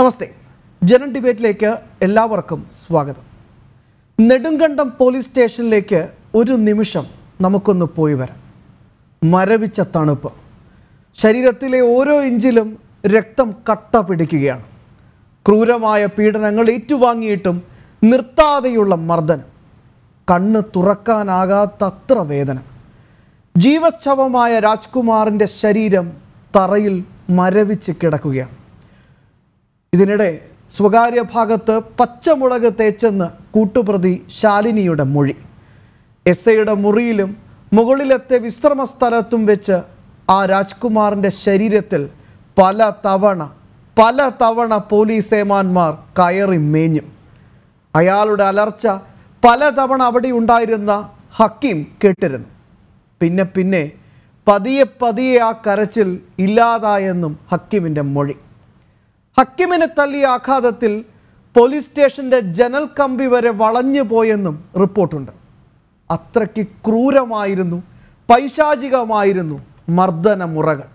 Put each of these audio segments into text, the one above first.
നമസ്തേ ജനൻ ഡിബേറ്റിലേക്ക് എല്ലാവർക്കും സ്വാഗതം നെടുങ്കണ്ടം പോലീസ് സ്റ്റേഷനിലേക്ക് ഒരു നിമിഷം നമുക്കൊന്ന് പോയി വരാം മരവിച്ച തണുപ്പ് ശരീരത്തിലെ ഓരോ ഇഞ്ചിലും രക്തം കട്ട പിടിക്കുകയാണ് ക്രൂരമായ പീഡനങ്ങൾ ഏറ്റുവാങ്ങിയിട്ടും നിർത്താതെയുള്ള മർദ്ദനം കണ്ണ് തുറക്കാനാകാത്തത്ര വേദന ജീവച്ഛവമായ രാജ്കുമാറിൻ്റെ ശരീരം തറയിൽ മരവിച്ച് കിടക്കുകയാണ് ഇതിനിടെ സ്വകാര്യ ഭാഗത്ത് പച്ചമുളക് തേച്ചെന്ന് കൂട്ടുപ്രതി ശാലിനിയുടെ മൊഴി എസ് ഐയുടെ മുറിയിലും മുകളിലത്തെ വിശ്രമ സ്ഥലത്തും വെച്ച് ആ രാജ്കുമാറിൻ്റെ ശരീരത്തിൽ പല തവണ പല തവണ പോലീസ് ഏമാന്മാർ കയറി മേഞ്ഞു അയാളുടെ അലർച്ച പലതവണ അവിടെ ഉണ്ടായിരുന്ന ഹക്കീം കേട്ടിരുന്നു പിന്നെ പിന്നെ പതിയെ പതിയെ ആ കരച്ചിൽ ഇല്ലാതായെന്നും ഹക്കീമിൻ്റെ മൊഴി ഹക്കിമിനെ തല്ലിയ ആഘാതത്തിൽ പോലീസ് സ്റ്റേഷന്റെ ജനൽ കമ്പി വരെ വളഞ്ഞു പോയെന്നും റിപ്പോർട്ടുണ്ട് അത്രയ്ക്ക് ക്രൂരമായിരുന്നു പൈശാചികമായിരുന്നു മർദ്ദന മുറകൾ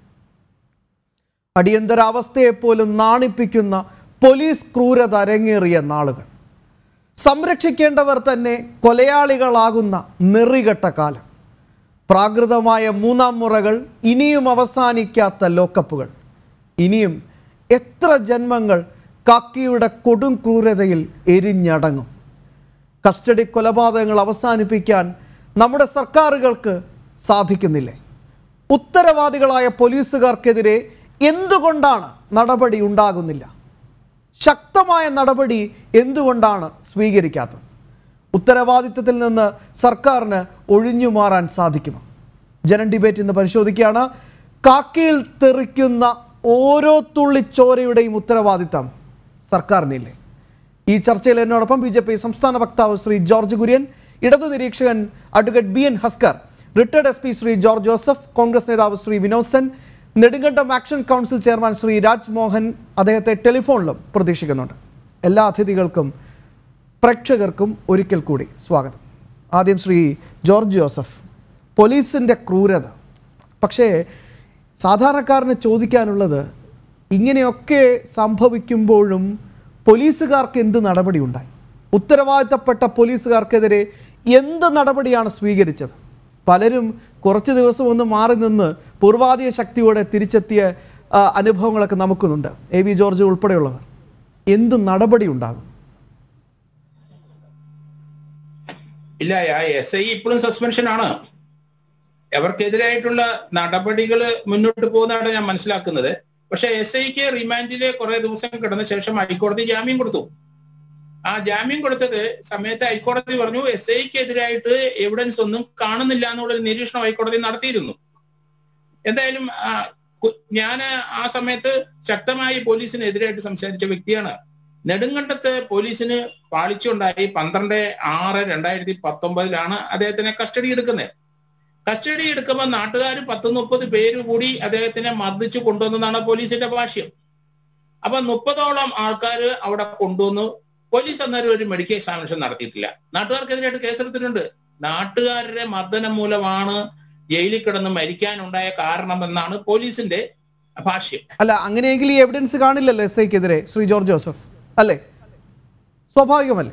അടിയന്തരാവസ്ഥയെപ്പോലും നാണിപ്പിക്കുന്ന പോലീസ് ക്രൂരത അരങ്ങേറിയ നാളുകൾ സംരക്ഷിക്കേണ്ടവർ തന്നെ കൊലയാളികളാകുന്ന നെറികെട്ട കാലം പ്രാകൃതമായ മൂന്നാം മുറകൾ ഇനിയും അവസാനിക്കാത്ത ലോക്കപ്പുകൾ ഇനിയും എത്ര ജന്മങ്ങൾ കാക്കിയുടെ കൊടും ക്രൂരതയിൽ എരിഞ്ഞടങ്ങും കസ്റ്റഡി കൊലപാതകങ്ങൾ അവസാനിപ്പിക്കാൻ നമ്മുടെ സർക്കാരുകൾക്ക് സാധിക്കുന്നില്ലേ ഉത്തരവാദികളായ പോലീസുകാർക്കെതിരെ എന്തുകൊണ്ടാണ് നടപടി ഉണ്ടാകുന്നില്ല ശക്തമായ നടപടി എന്തുകൊണ്ടാണ് സ്വീകരിക്കാത്തത് ഉത്തരവാദിത്തത്തിൽ നിന്ന് സർക്കാരിന് ഒഴിഞ്ഞു മാറാൻ സാധിക്കുമോ ജനൻ ഡിബേറ്റ് ഇന്ന് പരിശോധിക്കുകയാണ് കാക്കിയിൽ തെറിക്കുന്ന ഓരോ തുള്ളി ചോരയുടെയും ഉത്തരവാദിത്തം സർക്കാരിനില്ലേ ഈ ചർച്ചയിൽ എന്നോടൊപ്പം ബി ജെ പി സംസ്ഥാന വക്താവ് ശ്രീ ജോർജ് കുര്യൻ ഇടതു നിരീക്ഷകൻ advocate B N Haskar retired S P Shri George Joseph Congress നേതാവ് Shri Vinod Sen Nedumkandam action council chairman Shri Raj Mohan അദ്ദേഹത്തെ ടെലിഫോണിലും പ്രതീക്ഷിക്കുന്നുണ്ട് എല്ലാ അതിഥികൾക്കും പ്രേക്ഷകർക്കും ഒരിക്കൽ കൂടി സ്വാഗതം ആദ്യം ശ്രീ ജോർജ് ജോസഫ് പോലീസിൻ്റെ ക്രൂരത പക്ഷേ സാധാരണക്കാരന് ചോദിക്കാനുള്ളത് ഇങ്ങനെയൊക്കെ സംഭവിക്കുമ്പോഴും പോലീസുകാർക്ക് എന്ത് നടപടി ഉണ്ടായി ഉത്തരവാദിത്തപ്പെട്ട പോലീസുകാർക്കെതിരെ എന്ത് നടപടിയാണ് സ്വീകരിച്ചത് പലരും കുറച്ച് ദിവസം ഒന്ന് മാറി നിന്ന് പൂർവാധിക ശക്തിയോടെ തിരിച്ചെത്തിയ ആ, അനുഭവങ്ങളൊക്കെ നമുക്കുന്നുണ്ട് എ വി ജോർജ് ഉൾപ്പെടെയുള്ളവർ എന്ത് നടപടി ഉണ്ടാകും ഇല്ല ആ എസ് ഐ ഇപ്പോഴും സസ്പെൻഷൻ ആണ് അവർക്കെതിരായിട്ടുള്ള നടപടികൾ മുന്നോട്ട് പോകുന്നതാണ് ഞാൻ മനസ്സിലാക്കുന്നത് പക്ഷെ എസ് ഐക്ക് റിമാൻഡില് കുറെ ദിവസം കിടന്ന ശേഷം ഹൈക്കോടതി ജാമ്യം കൊടുത്തു ആ ജാമ്യം കൊടുത്തത് സമയത്ത് ഹൈക്കോടതി പറഞ്ഞു എസ് ഐക്ക് എതിരായിട്ട് എവിഡൻസ് ഒന്നും കാണുന്നില്ല എന്നുള്ളൊരു നിരീക്ഷണം ഹൈക്കോടതി നടത്തിയിരുന്നു എന്തായാലും ഞാൻ ആ സമയത്ത് ശക്തമായി പോലീസിനെതിരായിട്ട് സംസാരിച്ച വ്യക്തിയാണ് നെടുങ്കണ്ടത്ത് പോലീസിന് പാളിച്ചുണ്ടായി പന്ത്രണ്ട് ആറ് രണ്ടായിരത്തി പത്തൊമ്പതിലാണ് അദ്ദേഹത്തിനെ കസ്റ്റഡി എടുക്കുന്നത് കസ്റ്റഡി എടുക്കുമ്പോൾ നാട്ടുകാർ പത്ത് മുപ്പത് പേര് കൂടി അദ്ദേഹത്തിനെ മർദ്ദിച്ചു കൊണ്ടുവന്നതാണ് പോലീസിന്റെ ഭാഷ്യം അപ്പൊ മുപ്പതോളം ആൾക്കാർ അവിടെ കൊണ്ടുവന്നു പോലീസ് അന്നേരം ഒരു മെഡിക്കൽ എക്സാമിനേഷൻ നടത്തിയിട്ടില്ല നാട്ടുകാർക്കെതിരായിട്ട് കേസെടുത്തിട്ടുണ്ട് നാട്ടുകാരുടെ മർദ്ദനം മൂലമാണ് ജയിലിൽ കിടന്ന് മരിക്കാനുണ്ടായ കാരണമെന്നാണ് പോലീസിന്റെ ഭാഷ്യം അല്ല അങ്ങനെയെങ്കിൽ ഈ എവിഡൻസ് കാണില്ലല്ലോ എസ് ഐക്കെതിരെ ശ്രീ ജോർജ് ജോസഫ് അല്ലേ സ്വാഭാവികമല്ലേ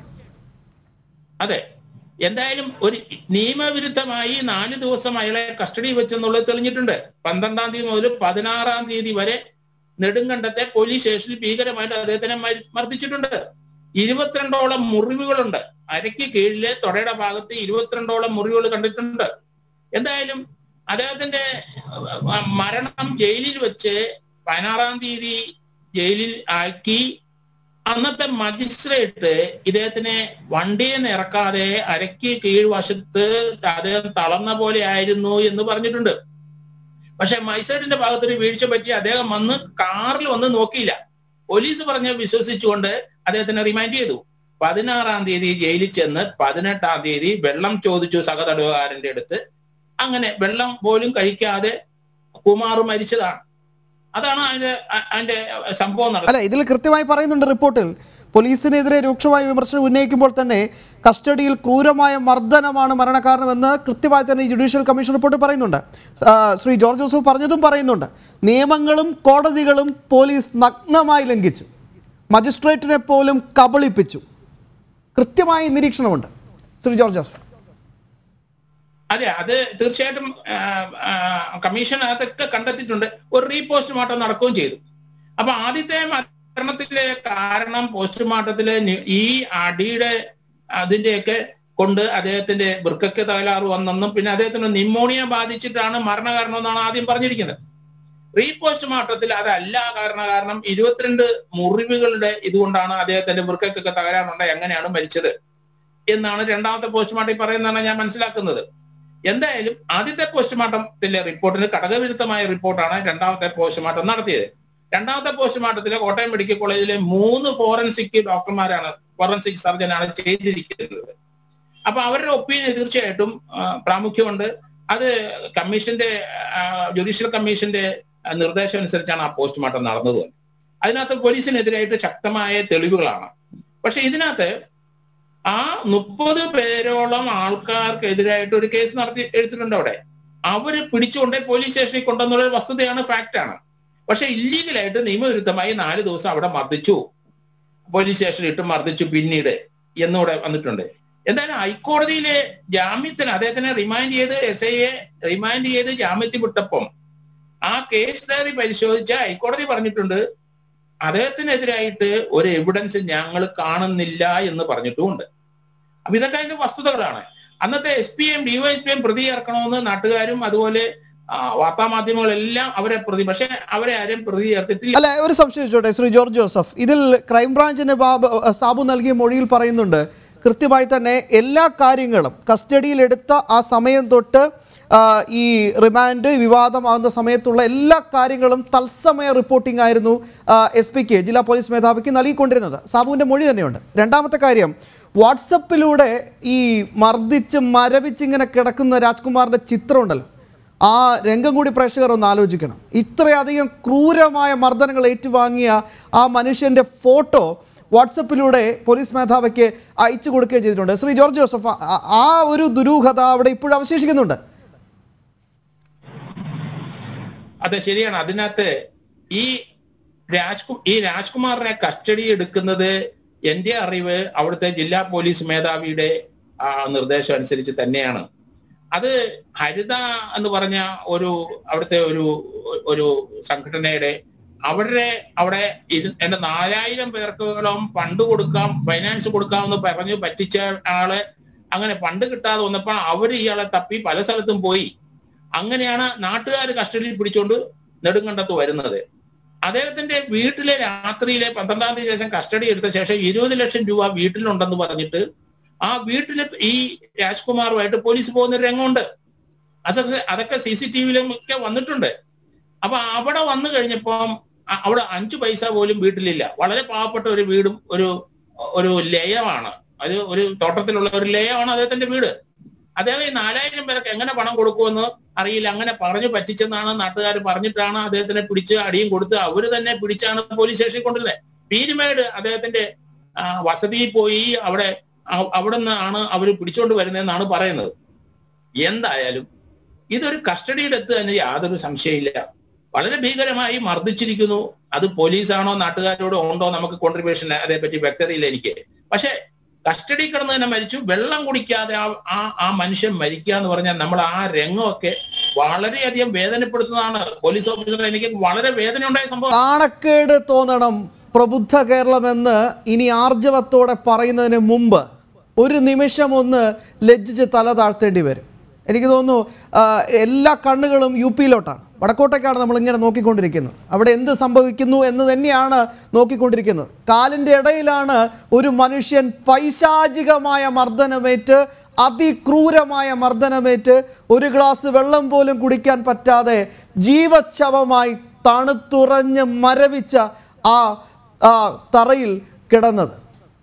അതെ എന്തായാലും ഒരു നിയമവിരുദ്ധമായി നാല് ദിവസം അയാളെ കസ്റ്റഡി വെച്ചെന്നുള്ളത് തെളിഞ്ഞിട്ടുണ്ട് പന്ത്രണ്ടാം തീയതി മുതൽ പതിനാറാം തീയതി വരെ നെടുങ്കണ്ടത്തെ പോലീസ് സ്റ്റേഷനിൽ ഭീകരമായിട്ട് അദ്ദേഹത്തിനെ മരി- മർദ്ദിച്ചിട്ടുണ്ട് ഇരുപത്തിരണ്ടോളം മുറിവുകളുണ്ട് അരയ്ക്ക് കീഴിലെ തൊടയുടെ ഭാഗത്ത് ഇരുപത്തിരണ്ടോളം മുറിവുകൾ കണ്ടിട്ടുണ്ട് എന്തായാലും അദ്ദേഹത്തിന്റെ അഹ്, മരണം ജയിലിൽ വെച്ച് പതിനാറാം തീയതി ജയിലിൽ ആക്കി അന്നത്തെ മജിസ്ട്രേറ്റ് ഇദ്ദേഹത്തിനെ വണ്ടിയിൽ നിന്ന് ഇറക്കാതെ അരയ്ക്ക് കീഴ്വശത്ത് അദ്ദേഹം തളർന്ന പോലെ ആയിരുന്നു എന്ന് പറഞ്ഞിട്ടുണ്ട് പക്ഷെ മജിസ്ട്രേറ്റിന്റെ ഭാഗത്തൊരു വീഴ്ച പറ്റി അദ്ദേഹം വന്ന് കാറിൽ വന്ന് നോക്കിയില്ല പോലീസ് പറഞ്ഞ് വിശ്വസിച്ചുകൊണ്ട് അദ്ദേഹത്തിനെ റിമാൻഡ് ചെയ്തു പതിനാറാം തീയതി ജയിലിൽ ചെന്ന് പതിനെട്ടാം തീയതി വെള്ളം ചോദിച്ചു സഹതടവുകാരന്റെ അടുത്ത് അങ്ങനെ വെള്ളം പോലും കഴിക്കാതെ കുമാർ മരിച്ചതാണ് അതാണ് അതിന്റെ അ- അതിന്റെ സംഭവം നടന്നത് അല്ല ഇതിൽ കൃത്യമായി പറയുന്നുണ്ട് റിപ്പോർട്ടിൽ പോലീസിനെതിരെ രൂക്ഷമായ വിമർശനം ഉന്നയിക്കുമ്പോൾ തന്നെ കസ്റ്റഡിയിൽ ക്രൂരമായ മർദ്ദനമാണ് മരണകാരണമെന്ന് കൃത്യമായി തന്നെ ഈ ജുഡീഷ്യൽ കമ്മീഷൻ റിപ്പോർട്ട് പറയുന്നുണ്ട് ആ, ശ്രീ ജോർജ് ജോസഫ് പറഞ്ഞതും പറയുന്നുണ്ട് നിയമങ്ങളും കോടതികളും പോലീസ് നഗ്നമായി ലംഘിച്ചു മജിസ്ട്രേറ്റിനെ പോലും കബളിപ്പിച്ചു കൃത്യമായ നിരീക്ഷണമുണ്ട് ശ്രീ ജോർജ് ജോസഫ് അതെ അത് തീർച്ചയായിട്ടും ആ, ആ, കമ്മീഷൻ അതൊക്കെ കണ്ടെത്തിയിട്ടുണ്ട് ഒരു റീപോസ്റ്റ്മോർട്ടം നടക്കുകയും ചെയ്തു അപ്പൊ ആദ്യത്തെ മരണത്തിലെ കാരണം പോസ്റ്റ്മോർട്ടത്തിലെ നി- ഈ അടിയുടെ അതിന്റെയൊക്കെ കൊണ്ട് അദ്ദേഹത്തിന്റെ വൃക്കയ്ക്ക് തകരാറ് വന്നെന്നും പിന്നെ അദ്ദേഹത്തിന് നിമോണിയ ബാധിച്ചിട്ടാണ് മരണകാരണം എന്നാണ് ആദ്യം പറഞ്ഞിരിക്കുന്നത് റീപോസ്റ്റ്മോർട്ടത്തിൽ അതല്ല കാരണം കാരണം ഇരുപത്തിരണ്ട് മുറിവുകളുടെ ഇതുകൊണ്ടാണ് അദ്ദേഹത്തിന്റെ വൃക്കയ്ക്കൊക്കെ തകരാറുണ്ട് എങ്ങനെയാണ് മരിച്ചത് എന്നാണ് രണ്ടാമത്തെ പോസ്റ്റ്മോർട്ടം പറയുന്നതാണ് ഞാൻ മനസ്സിലാക്കുന്നത് എന്തായാലും ആദ്യത്തെ പോസ്റ്റ്മോർട്ടത്തിലെ റിപ്പോർട്ടിന് ഘടകവിരുദ്ധമായ റിപ്പോർട്ടാണ് രണ്ടാമത്തെ പോസ്റ്റ്മോർട്ടം നടത്തിയത് രണ്ടാമത്തെ പോസ്റ്റ്മോർട്ടത്തിലെ കോട്ടയം മെഡിക്കൽ കോളേജിലെ മൂന്ന് ഫോറൻസിക് ഡോക്ടർമാരാണ് ഫോറൻസിക് സർജനാണ് ചെയ്തിരിക്കുന്നത് അപ്പൊ അവരുടെ ഒപ്പീനിയൻ തീർച്ചയായിട്ടും ആ, പ്രാമുഖ്യമുണ്ട് അത് കമ്മീഷന്റെ ജുഡീഷ്യൽ കമ്മീഷന്റെ ആ, നിർദ്ദേശം അനുസരിച്ചാണ് ആ പോസ്റ്റ്മോർട്ടം നടന്നത് തന്നെ. അതിനകത്ത് പോലീസിനെതിരായിട്ട് ശക്തമായ തെളിവുകളാണ് പക്ഷെ ഇതിനകത്ത് ആ മുപ്പത് പേരോളം ആൾക്കാർക്കെതിരായിട്ട് ഒരു കേസ് നടത്തി എടുത്തിട്ടുണ്ട് അവിടെ അവര് പിടിച്ചുകൊണ്ടേ പോലീസ് സ്റ്റേഷനിൽ കൊണ്ടെന്നുള്ള ഒരു വസ്തുതയാണ് ഫാക്റ്റാണ് പക്ഷെ ഇല്ലീഗലായിട്ട് നിയമവിരുദ്ധമായി നാല് ദിവസം അവിടെ മർദ്ദിച്ചു പോലീസ് സ്റ്റേഷനിൽ ഇട്ട് മർദ്ദിച്ചു പിന്നീട് എന്നിവിടെ വന്നിട്ടുണ്ട് എന്തായാലും ഹൈക്കോടതിയിലെ ജാമ്യത്തിന് അദ്ദേഹത്തിനെ റിമാൻഡ് ചെയ്ത് എസ് ഐയെ റിമാൻഡ് ചെയ്ത് ജാമ്യത്തിൽ വിട്ടപ്പം ആ കേസ് ഡയറി പരിശോധിച്ച ഹൈക്കോടതി പറഞ്ഞിട്ടുണ്ട് അദ്ദേഹത്തിനെതിരായിട്ട് ഒരു എവിഡൻസ് ഞങ്ങൾ കാണുന്നില്ല എന്ന് പറഞ്ഞിട്ടുമുണ്ട് അപ്പൊ ഇതൊക്കെ അതിന്റെ വസ്തുതകളാണ് അന്നത്തെ S P M DYS P M പ്രതി ചേർക്കണമെന്ന് നാട്ടുകാരും അതുപോലെ ആ, വാർത്താമാധ്യമങ്ങളെല്ലാം അവരെ പ്രതി പക്ഷെ അവരെ ആരും പ്രതി ചേർത്തിട്ടില്ല അല്ല ഒരു സംശയം ചോട്ടെ ശ്രീ ജോർജ് ജോസഫ് ഇതിൽ ക്രൈംബ്രാഞ്ചിന് ബാബ് സാബു നൽകിയ മൊഴിയിൽ പറയുന്നുണ്ട് കൃത്യമായി തന്നെ എല്ലാ കാര്യങ്ങളും കസ്റ്റഡിയിലെടുത്ത ആ സമയം തൊട്ട് ആ, ഈ റിമാൻഡ് വിവാദമാകുന്ന സമയത്തുള്ള എല്ലാ കാര്യങ്ങളും തത്സമയ റിപ്പോർട്ടിംഗ് ആയിരുന്നു എസ് പിക്ക് ജില്ലാ പോലീസ് മേധാവിക്ക് നൽകിക്കൊണ്ടിരുന്നത് സാബുവിൻ്റെ മൊഴി തന്നെയുണ്ട് രണ്ടാമത്തെ കാര്യം വാട്സപ്പിലൂടെ ഈ മർദ്ദിച്ച് മരവിച്ച് ഇങ്ങനെ കിടക്കുന്ന രാജ്കുമാറിൻ്റെ ചിത്രമുണ്ടല്ലോ ആ രംഗം കൂടി പ്രേക്ഷകർ ഒന്ന് ആലോചിക്കണം ഇത്രയധികം ക്രൂരമായ മർദ്ദനങ്ങൾ ഏറ്റുവാങ്ങിയ ആ മനുഷ്യൻ്റെ ഫോട്ടോ വാട്സപ്പിലൂടെ പോലീസ് മേധാവിക്ക് അയച്ചു കൊടുക്കുകയും ചെയ്തിട്ടുണ്ട് ശ്രീ ജോർജ് ജോസഫ് ആ- ആ ഒരു ദുരൂഹത അവിടെ ഇപ്പോഴും അവശേഷിക്കുന്നുണ്ട് അതെ ശരിയാണ് അതിനകത്ത് ഈ രാജ്കു ഈ രാജ്കുമാറിനെ കസ്റ്റഡി എടുക്കുന്നത് എന്റെ അറിവ് അവിടുത്തെ ജില്ലാ പോലീസ് മേധാവിയുടെ ആ, നിർദ്ദേശം അനുസരിച്ച് തന്നെയാണ് അത് ഹരിത എന്ന് പറഞ്ഞ ഒരു അവിടുത്തെ ഒരു ഒരു സംഘടനയുടെ അവരുടെ അവിടെ ഇരു- എന്റെ നാലായിരം പേർക്കോളം ഫണ്ട് കൊടുക്കാം ഫൈനാൻസ് കൊടുക്കാമെന്ന് പറഞ്ഞു പറ്റിച്ച ആള് അങ്ങനെ ഫണ്ട് കിട്ടാതെ വന്നപ്പോൾ അവര് ഇയാളെ തപ്പി പല സ്ഥലത്തും പോയി അങ്ങനെയാണ് നാട്ടുകാർ കസ്റ്റഡിയിൽ പിടിച്ചുകൊണ്ട് നെടുങ്കണ്ടത്ത് വരുന്നത് അദ്ദേഹത്തിന്റെ വീട്ടിലെ രാത്രിയിലെ പന്ത്രണ്ടാം തീയതി ശേഷം കസ്റ്റഡി എടുത്ത ശേഷം ഇരുപത് ലക്ഷം രൂപ വീട്ടിലുണ്ടെന്ന് പറഞ്ഞിട്ട് ആ വീട്ടില് ഈ രാജ്കുമാറുമായിട്ട് പോലീസ് പോകുന്ന ഒരു രംഗമുണ്ട് അതൊക്കെ അതൊക്കെ സി സി ടി വിയിലും ഒക്കെ വന്നിട്ടുണ്ട് അപ്പൊ അവിടെ വന്നു കഴിഞ്ഞപ്പം അ- അവിടെ അഞ്ചു പൈസ പോലും വീട്ടിലില്ല വളരെ പാവപ്പെട്ട ഒരു വീടും ഒരു ഒരു ലയമാണ് അത് ഒരു തോട്ടത്തിലുള്ള ഒരു ലയമാണ് അദ്ദേഹത്തിന്റെ വീട് അദ്ദേഹം ഈ നാലായിരം പേർക്ക് എങ്ങനെ പണം കൊടുക്കുമെന്ന് അറിയില്ല അങ്ങനെ പറഞ്ഞു പറ്റിച്ചെന്നാണ് നാട്ടുകാർ പറഞ്ഞിട്ടാണ് അദ്ദേഹത്തിനെ പിടിച്ച് അടിയും കൊടുത്ത് അവര് തന്നെ പിടിച്ചാണ് പോലീസ് സ്റ്റേഷനിൽ കൊണ്ടിരുന്നത് പീരുമേട് അദ്ദേഹത്തിന്റെ ആ, വസതിയിൽ പോയി അവിടെ അ- അവിടെ നിന്നാണ് അവർ പിടിച്ചോണ്ട് വരുന്നതെന്നാണ് പറയുന്നത് എന്തായാലും ഇതൊരു കസ്റ്റഡിയിലെത്ത് തന്നെ യാതൊരു സംശയമില്ല വളരെ ഭീകരമായി മർദ്ദിച്ചിരിക്കുന്നു അത് പോലീസാണോ നാട്ടുകാരോടോ ഉണ്ടോ നമുക്ക് കോൺട്രിബ്യൂഷൻ അതേപറ്റി വ്യക്തതയില്ല എനിക്ക് പക്ഷെ കസ്റ്റഡി കിടന്ന് തന്നെ മരിച്ചു വെള്ളം കുടിക്കാതെ ആ ആ ആ മനുഷ്യൻ മരിക്കുക എന്ന് പറഞ്ഞാൽ നമ്മൾ ആ രംഗമൊക്കെ വളരെയധികം വേദനപ്പെടുത്തുന്നതാണ് പോലീസ് ഓഫീസർ എനിക്ക് വളരെ വേദന ഉണ്ടായ സംഭവം നാണക്കേട് തോന്നണം പ്രബുദ്ധ കേരളമെന്ന് ഇനി ആർജവത്തോടെ പറയുന്നതിന് മുമ്പ് ഒരു നിമിഷം ഒന്ന് ലജ്ജിച്ച് തല താഴ്ത്തേണ്ടി വരും എനിക്ക് തോന്നുന്നു ആ, എല്ലാ കണ്ണുകളും യു പിയിലോട്ടാണ് വടക്കോട്ടേക്കാണ് നമ്മൾ ഇങ്ങനെ നോക്കിക്കൊണ്ടിരിക്കുന്നത് അവിടെ എന്ത് സംഭവിക്കുന്നു എന്ന് തന്നെയാണ് നോക്കിക്കൊണ്ടിരിക്കുന്നത് കാലിൻ്റെ ഇടയിലാണ് ഒരു മനുഷ്യൻ പൈശാചികമായ മർദ്ദനമേറ്റ് അതിക്രൂരമായ മർദ്ദനമേറ്റ് ഒരു ഗ്ലാസ് വെള്ളം പോലും കുടിക്കാൻ പറ്റാതെ ജീവച്ഛവമായി തണുത്തുറഞ്ഞ് മരവിച്ച ആ ആ തറയിൽ കിടന്നത്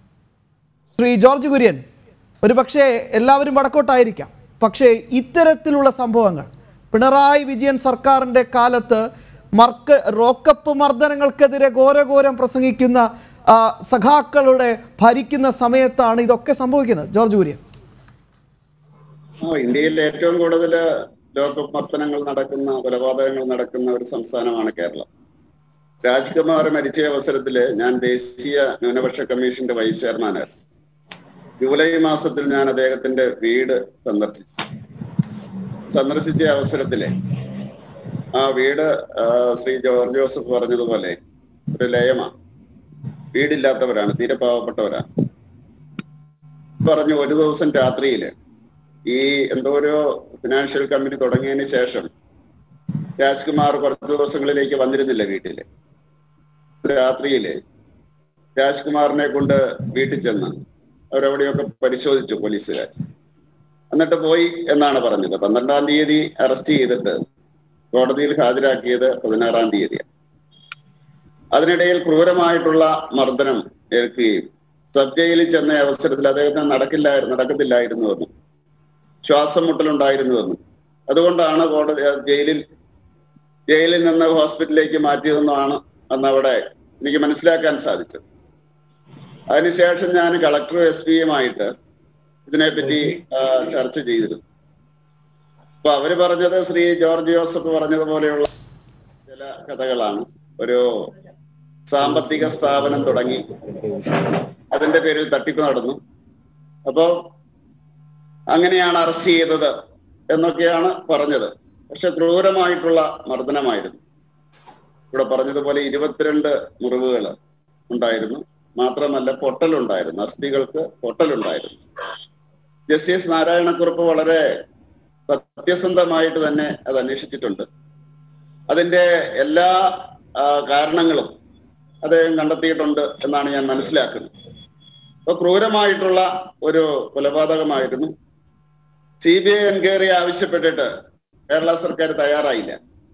ശ്രീ ജോർജ് കുര്യൻ ഒരു പക്ഷേ എല്ലാവരും വടക്കോട്ടായിരിക്കാം പക്ഷേ ഇത്തരത്തിലുള്ള സംഭവങ്ങൾ പിണറായി വിജയൻ സർക്കാരിൻ്റെ കാലത്ത് മർക്ക് റോക്കപ്പ് മർദ്ദനങ്ങൾക്കെതിരെ ഘോരഘോരം പ്രസംഗിക്കുന്ന ആ, സഖാക്കളുടെ ഭരിക്കുന്ന സമയത്താണ് ഇതൊക്കെ സംഭവിക്കുന്നത് ജോർജ് കുര്യൻ ആ ഇന്ത്യയിൽ ഏറ്റവും കൂടുതൽ ലോകമർദ്ദനങ്ങൾ നടക്കുന്ന കൊലപാതകങ്ങൾ നടക്കുന്ന ഒരു സംസ്ഥാനമാണ് കേരളം രാജ്കുമാർ മരിച്ച അവസരത്തില് ഞാൻ ദേശീയ ന്യൂനപക്ഷ കമ്മീഷന്റെ വൈസ് ചെയർമാനായിരുന്നു ജൂലൈ മാസത്തിൽ ഞാൻ അദ്ദേഹത്തിന്റെ വീട് സന്ദർശിച്ചു സന്ദർശിച്ച അവസരത്തില് ആ വീട് ആ, ശ്രീ ജോർജ് ജോസഫ് പറഞ്ഞതുപോലെ ഒരു ലയമാണ് വീടില്ലാത്തവരാണ് തീരെ പാവപ്പെട്ടവരാണ് പറഞ്ഞു ഒരു ദിവസം രാത്രിയില് ഈ എന്തോ ഒരു ഫിനാൻഷ്യൽ കമ്പനി തുടങ്ങിയതിന് ശേഷം രാജ്കുമാർ കുറച്ച് ദിവസങ്ങളിലേക്ക് വന്നിരുന്നില്ല വീട്ടില് രാത്രിയില് രാജ്കുമാറിനെ കൊണ്ട് വീട്ടിൽ ചെന്ന് അവരവിടെയൊക്കെ പരിശോധിച്ചു പോലീസുകാർ എന്നിട്ട് പോയി എന്നാണ് പറഞ്ഞത് പന്ത്രണ്ടാം തീയതി അറസ്റ്റ് ചെയ്തിട്ട് കോടതിയിൽ ഹാജരാക്കിയത് പതിനാറാം തീയതിയാണ് അതിനിടയിൽ ക്രൂരമായിട്ടുള്ള മർദ്ദനം ഏൽക്കുകയും സബ് ജയിലിൽ ചെന്ന അവസരത്തിൽ അദ്ദേഹത്തിന് നടക്കില്ലായിരുന്നു നടക്കത്തില്ലായിരുന്നു എന്നും ശ്വാസം മുട്ടലുണ്ടായിരുന്നു എന്നും അതുകൊണ്ടാണ് കോടതി ജയിലിൽ ജയിലിൽ നിന്ന് ഹോസ്പിറ്റലിലേക്ക് മാറ്റിയതെന്നാണ് അന്ന് അവിടെ എനിക്ക് മനസ്സിലാക്കാൻ സാധിച്ചത് അതിനുശേഷം ഞാൻ കളക്ടറും എസ് പിയുമായിട്ട് ഇതിനെപ്പറ്റി ആ, ചർച്ച ചെയ്തിരുന്നു അപ്പൊ അവര് പറഞ്ഞത് ശ്രീ ജോർജ് ജോസഫ് പറഞ്ഞതുപോലെയുള്ള ചില കഥകളാണ് ഒരു സാമ്പത്തിക സ്ഥാപനം തുടങ്ങി അതിന്റെ പേരിൽ തട്ടിപ്പ് നടന്നു അപ്പോ അങ്ങനെയാണ് അറസ്റ്റ് ചെയ്തത് എന്നൊക്കെയാണ് പറഞ്ഞത് പക്ഷെ ക്രൂരമായിട്ടുള്ള മർദ്ദനമായിരുന്നു ഇവിടെ പറഞ്ഞതുപോലെ ഇരുപത്തിരണ്ട് മുറിവുകൾ ഉണ്ടായിരുന്നു മാത്രമല്ല പൊട്ടലുണ്ടായിരുന്നു അസ്ഥികൾക്ക് പൊട്ടലുണ്ടായിരുന്നു ജസ്റ്റിസ് നാരായണക്കുറുപ്പ് വളരെ സത്യസന്ധമായിട്ട് തന്നെ അത് അന്വേഷിച്ചിട്ടുണ്ട് അതിന്റെ എല്ലാ ആ, കാരണങ്ങളും അദ്ദേഹം കണ്ടെത്തിയിട്ടുണ്ട് എന്നാണ് ഞാൻ മനസ്സിലാക്കുന്നത് അപ്പൊ ക്രൂരമായിട്ടുള്ള ഒരു കൊലപാതകമായിരുന്നു സി ബി ഐ എൻക്വയറി ആവശ്യപ്പെട്ടിട്ട് കേരള സർക്കാർ തയ്യാറായില്ല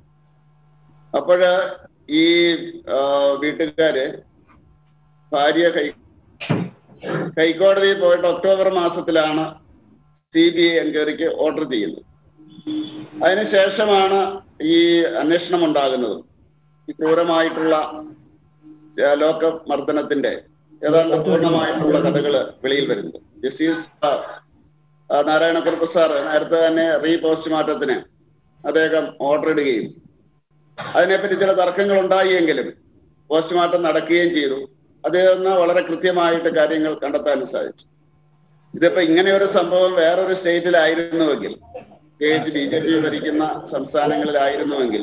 അപ്പോഴ് ഈ ആ, വീട്ടുകാര് ഭാര്യ കൈ ഹൈക്കോടതിയിൽ പോയിട്ട് ഒക്ടോബർ മാസത്തിലാണ് സി ബി ഐ എൻക്വയറിക്ക് ഓർഡർ ചെയ്യുന്നത് അതിനുശേഷമാണ് ഈ അന്വേഷണം ഉണ്ടാകുന്നതും ഈ ക്രൂരമായിട്ടുള്ള ആ, ലോക മർദ്ദനത്തിന്റെ ഏതാണ്ട് പൂർണ്ണമായിട്ടുള്ള കഥകള് വെളിയിൽ വരുന്നത് ജസ്റ്റിസ് ആ, ആ, നാരായണക്കുറുപ്പ് സാർ നേരത്തെ തന്നെ റീ പോസ്റ്റ്മോർട്ടത്തിന് അദ്ദേഹം ഓർഡർ ഇടുകയും അതിനെപ്പറ്റി ചില തർക്കങ്ങൾ ഉണ്ടായെങ്കിലും പോസ്റ്റ്മോർട്ടം നടക്കുകയും ചെയ്തു അതിൽ നിന്ന് വളരെ കൃത്യമായിട്ട് കാര്യങ്ങൾ കണ്ടെത്താൻ സാധിച്ചു ഇതിപ്പോ ഇങ്ങനെ ഒരു സംഭവം വേറൊരു സ്റ്റേറ്റിലായിരുന്നുവെങ്കിൽ പ്രത്യേകിച്ച് ബി ജെ പി ഭരിക്കുന്ന സംസ്ഥാനങ്ങളിലായിരുന്നുവെങ്കിൽ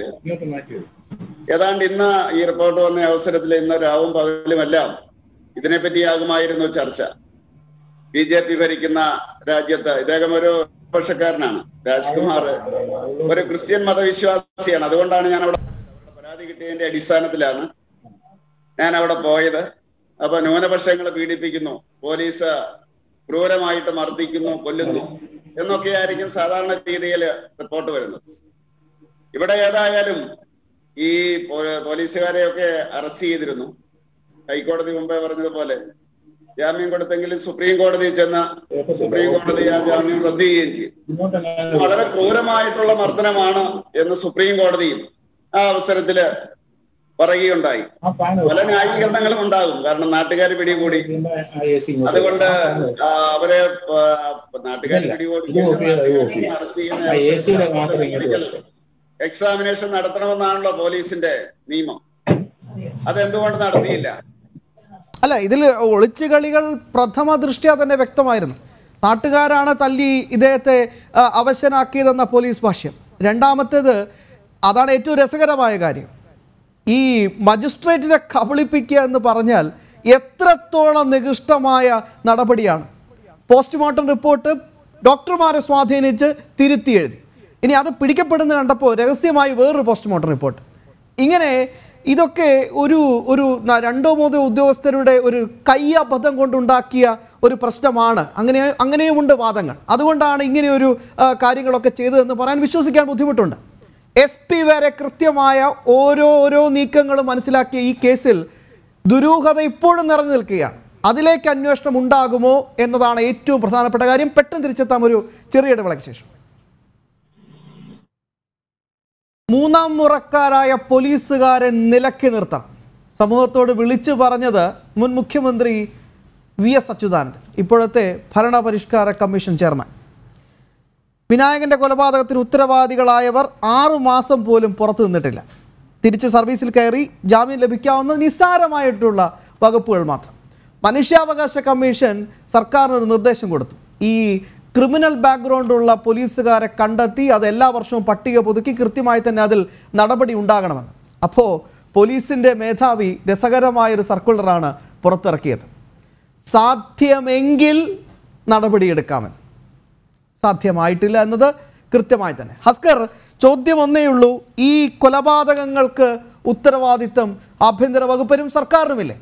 ഏതാണ്ട് ഇന്ന് ഈ റിപ്പോർട്ട് വന്ന അവസരത്തിൽ ഇന്ന് രാവും പകലുമെല്ലാം ഇതിനെപ്പറ്റിയാകുമായിരുന്നു ചർച്ച ബി ജെ പി ഭരിക്കുന്ന രാജ്യത്ത് ഇദ്ദേഹം ഒരു പക്ഷക്കാരനാണ് രാജ്കുമാർ ഒരു ക്രിസ്ത്യൻ മതവിശ്വാസിയാണ് അതുകൊണ്ടാണ് ഞാൻ അവിടെ പരാതി കിട്ടിയതിന്റെ അടിസ്ഥാനത്തിലാണ് ഞാൻ അവിടെ പോയത് അപ്പൊ ന്യൂനപക്ഷങ്ങളെ പീഡിപ്പിക്കുന്നു പോലീസ് ക്രൂരമായിട്ട് മർദ്ദിക്കുന്നു കൊല്ലുന്നു എന്നൊക്കെയായിരിക്കും സാധാരണ രീതിയിൽ റിപ്പോർട്ട് വരുന്നത് ഇവിടെ ഏതായാലും ഈ പോ- പോലീസുകാരെയൊക്കെ അറസ്റ്റ് ചെയ്തിരുന്നു ഹൈക്കോടതി മുമ്പേ പറഞ്ഞതുപോലെ ജാമ്യം കൊടുത്തെങ്കിലും സുപ്രീം കോടതിയിൽ ചെന്ന സുപ്രീം കോടതി ആ ജാമ്യം റദ്ദ് ചെയ്യുകയും ചെയ്യും വളരെ ക്രൂരമായിട്ടുള്ള മർദ്ദനമാണ് എന്ന് സുപ്രീം കോടതിയും ആ അവസരത്തില് പറയുകയുണ്ടായി പല ന്യായീകരണങ്ങളും ഉണ്ടാകും കാരണം നാട്ടുകാർ പിടികൂടി അതുകൊണ്ട് ആ, അവരെ നാട്ടുകാർ പിടികൂടി അറസ്റ്റ് ചെയ്യുന്ന എക്സാമിനേഷൻ നടത്തണമെന്നാണല്ലോ പോലീസിന്റെ നിയമം അതെന്തുകൊണ്ട് നടത്തിയില്ല അല്ല ഇതിൽ ഒളിച്ചു കളികൾ പ്രഥമ ദൃഷ്ട്യാ തന്നെ വ്യക്തമായിരുന്നു നാട്ടുകാരാണ് തല്ലി ഇദ്ദേഹത്തെ ആ, അവശനാക്കിയതെന്ന പോലീസ് ഭാഷ്യം രണ്ടാമത്തേത് അതാണ് ഏറ്റവും രസകരമായ കാര്യം ഈ മജിസ്ട്രേറ്റിനെ കബളിപ്പിക്കുക എന്ന് പറഞ്ഞാൽ എത്രത്തോളം നികൃഷ്ടമായ നടപടിയാണ് പോസ്റ്റ്മോർട്ടം റിപ്പോർട്ട് ഡോക്ടർമാരെ സ്വാധീനിച്ച് തിരുത്തി എഴുതി ഇനി അത് പിടിക്കപ്പെടുന്ന കണ്ടപ്പോൾ രഹസ്യമായി വേറൊരു പോസ്റ്റ്മോർട്ടം റിപ്പോർട്ട് ഇങ്ങനെ ഇതൊക്കെ ഒരു ഒരു ന- രണ്ടോ മൂന്നോ ഉദ്യോഗസ്ഥരുടെ ഒരു കയ്യബദ്ധം കൊണ്ടുണ്ടാക്കിയ ഒരു പ്രശ്നമാണ് അങ്ങനെ അങ്ങനെയുമുണ്ട് വാദങ്ങൾ അതുകൊണ്ടാണ് ഇങ്ങനെയൊരു ആ, കാര്യങ്ങളൊക്കെ ചെയ്തതെന്ന് പറയാൻ വിശ്വസിക്കാൻ ബുദ്ധിമുട്ടുണ്ട് എസ് പി വരെ കൃത്യമായ ഓരോ ഓരോ നീക്കങ്ങളും മനസ്സിലാക്കിയ ഈ കേസിൽ ദുരൂഹത ഇപ്പോഴും നിറഞ്ഞു നിൽക്കുകയാണ് അതിലേക്ക് അന്വേഷണം ഉണ്ടാകുമോ എന്നതാണ് ഏറ്റവും പ്രധാനപ്പെട്ട കാര്യം പെട്ടെന്ന് തിരിച്ചെത്താം ഒരു ചെറിയ ഇടവേളയ്ക്ക് ശേഷം മൂന്നാം മുറക്കാരായ പോലീസുകാരെ നിലക്കി നിർത്തണം സമൂഹത്തോട് വിളിച്ചു പറഞ്ഞത് മുൻ മുഖ്യമന്ത്രി വി എസ് അച്യുതാനന്ദൻ ഇപ്പോഴത്തെ ഭരണപരിഷ്കാര കമ്മീഷൻ ചെയർമാൻ വിനായകന്റെ കൊലപാതകത്തിന് ഉത്തരവാദികളായവർ ആറു മാസം പോലും പുറത്തു നിന്നിട്ടില്ല തിരിച്ച് സർവീസിൽ കയറി ജാമ്യം ലഭിക്കാവുന്ന നിസ്സാരമായിട്ടുള്ള വകുപ്പുകൾ മാത്രം മനുഷ്യാവകാശ കമ്മീഷൻ സർക്കാരിന് ഒരു നിർദ്ദേശം കൊടുത്തു ഈ ക്രിമിനൽ ബാക്ക്ഗ്രൗണ്ടുള്ള പോലീസുകാരെ കണ്ടെത്തി അത് എല്ലാ വർഷവും പട്ടിക പുതുക്കി കൃത്യമായി തന്നെ അതിൽ നടപടി ഉണ്ടാകണമെന്ന് അപ്പോൾ പോലീസിൻ്റെ മേധാവി രസകരമായൊരു സർക്കുലറാണ് പുറത്തിറക്കിയത് സാധ്യമെങ്കിൽ നടപടിയെടുക്കാമെന്ന് സാധ്യമായിട്ടില്ല എന്നത് കൃത്യമായി തന്നെ ഹസ്കർ ചോദ്യം ഒന്നേ ഉള്ളൂ ഈ കൊലപാതകങ്ങൾക്ക് ഉത്തരവാദിത്തം ആഭ്യന്തര വകുപ്പിനും സർക്കാരിനുമില്ലേ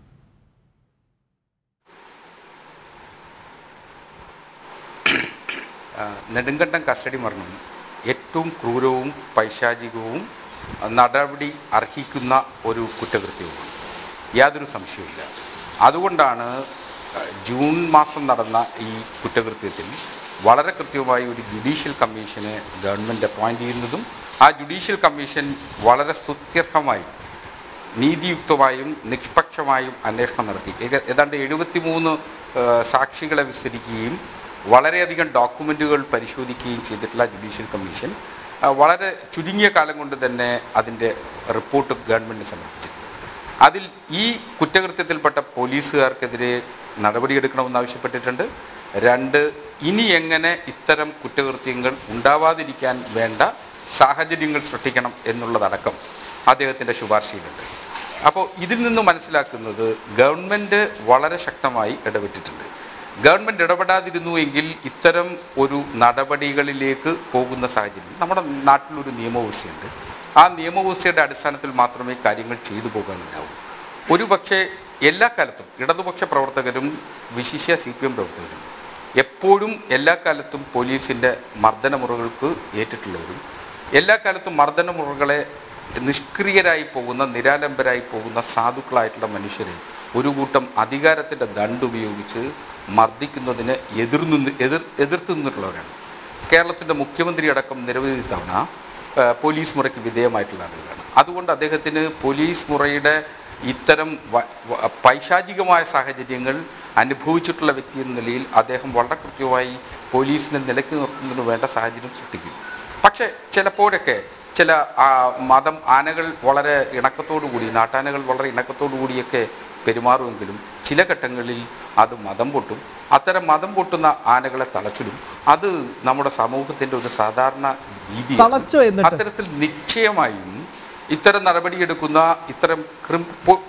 ആ, നെടുങ്കണ്ടം കസ്റ്റഡി മരണം ഏറ്റവും ക്രൂരവും പൈശാചികവും ആ, നടപടി അർഹിക്കുന്ന ഒരു കുറ്റകൃത്യവുമാണ് യാതൊരു സംശയവുമില്ല അതുകൊണ്ടാണ് ആ, ജൂൺ മാസം നടന്ന ഈ കുറ്റകൃത്യത്തിൽ വളരെ കൃത്യമായി ഒരു ജുഡീഷ്യൽ കമ്മീഷനെ ഗവൺമെൻറ് അപ്പോയിൻ്റ് ചെയ്യുന്നതും ആ ജുഡീഷ്യൽ കമ്മീഷൻ വളരെ സ്തുത്യർഹമായി നീതിയുക്തമായും നിഷ്പക്ഷമായും അന്വേഷണം നടത്തി ഏക- ഏതാണ്ട് എഴുപത്തിമൂന്ന് സാക്ഷികളെ വിസ്തരിക്കുകയും വളരെയധികം ഡോക്യുമെൻറ്റുകൾ പരിശോധിക്കുകയും ചെയ്തിട്ടുള്ള ജുഡീഷ്യൽ കമ്മീഷൻ ആ, വളരെ ചുരുങ്ങിയ കാലം കൊണ്ട് തന്നെ അതിൻ്റെ റിപ്പോർട്ട് ഗവൺമെൻറ് സമർപ്പിച്ചിട്ടുണ്ട് അതിൽ ഈ കുറ്റകൃത്യത്തിൽപ്പെട്ട പോലീസുകാർക്കെതിരെ നടപടിയെടുക്കണമെന്ന് ആവശ്യപ്പെട്ടിട്ടുണ്ട് രണ്ട് ഇനി എങ്ങനെ ഇത്തരം കുറ്റകൃത്യങ്ങൾ ഉണ്ടാവാതിരിക്കാൻ വേണ്ട സാഹചര്യങ്ങൾ സൃഷ്ടിക്കണം എന്നുള്ളതടക്കം അദ്ദേഹത്തിൻ്റെ ശുപാർശയിലുണ്ട് അപ്പോൾ ഇതിൽ നിന്ന് മനസ്സിലാക്കുന്നത് ഗവൺമെൻറ് വളരെ ശക്തമായി ഇടപെട്ടിട്ടുണ്ട് ഗവൺമെൻറ് ഇടപെടാതിരുന്നു എങ്കിൽ ഇത്തരം ഒരു നടപടികളിലേക്ക് പോകുന്ന സാഹചര്യം നമ്മുടെ നാട്ടിലൊരു നിയമവ്യവസ്ഥയുണ്ട് ആ നിയമവ്യവസ്ഥയുടെ അടിസ്ഥാനത്തിൽ മാത്രമേ കാര്യങ്ങൾ ചെയ്തു പോകാനുണ്ടാവൂ ഒരു പക്ഷേ എല്ലാ കാലത്തും ഇടതുപക്ഷ പ്രവർത്തകരും വിശിഷ്യ സി പി എം പ്രവർത്തകരും എപ്പോഴും എല്ലാ കാലത്തും പോലീസിൻ്റെ മർദ്ദനമുറകൾക്ക് ഏറ്റിട്ടുള്ളവരും എല്ലാ കാലത്തും മർദ്ദനമുറകളെ നിഷ്ക്രിയരായി പോകുന്ന നിരാലംബരായി പോകുന്ന സാധുക്കളായിട്ടുള്ള മനുഷ്യരെ ഒരു കൂട്ടം അധികാരത്തിൻ്റെ ദണ്ട് ഉപയോഗിച്ച് മർദ്ദിക്കുന്നതിന് എതിർന്നു എതിർ എതിർത്ത് നിന്നിട്ടുള്ളവരാണ് കേരളത്തിൻ്റെ മുഖ്യമന്ത്രി അടക്കം നിരവധി തവണ ആ, പോലീസ് മുറയ്ക്ക് വിധേയമായിട്ടുള്ള ആളുകളാണ് അതുകൊണ്ട് അദ്ദേഹത്തിന് പോലീസ് മുറയുടെ ഇത്തരം വ- വ- പൈശാചികമായ സാഹചര്യങ്ങൾ അനുഭവിച്ചിട്ടുള്ള വ്യക്തി എന്ന നിലയിൽ അദ്ദേഹം വളരെ കൃത്യമായി പോലീസിനെ നിലയ്ക്ക് നിർത്തുന്നതിന് വേണ്ട സാഹചര്യം സൃഷ്ടിക്കും പക്ഷേ ചിലപ്പോഴൊക്കെ ചില ആ, മതം ആനകൾ വളരെ ഇണക്കത്തോടു കൂടി നാട്ടാനകൾ വളരെ ഇണക്കത്തോടു കൂടിയൊക്കെ പെരുമാറുമെങ്കിലും ചില ഘട്ടങ്ങളിൽ അത് മതം പൊട്ടും അത്തരം മതം പൊട്ടുന്ന ആനകളെ തളച്ചിടും അത് നമ്മുടെ സമൂഹത്തിൻ്റെ ഒരു സാധാരണ രീതി തളച്ചോ എന്നിട്ട്? അത്തരത്തിൽ നിശ്ചയമായും ഇത്തരം നടപടിയെടുക്കുന്ന ഇത്തരം ക്രിം പോ-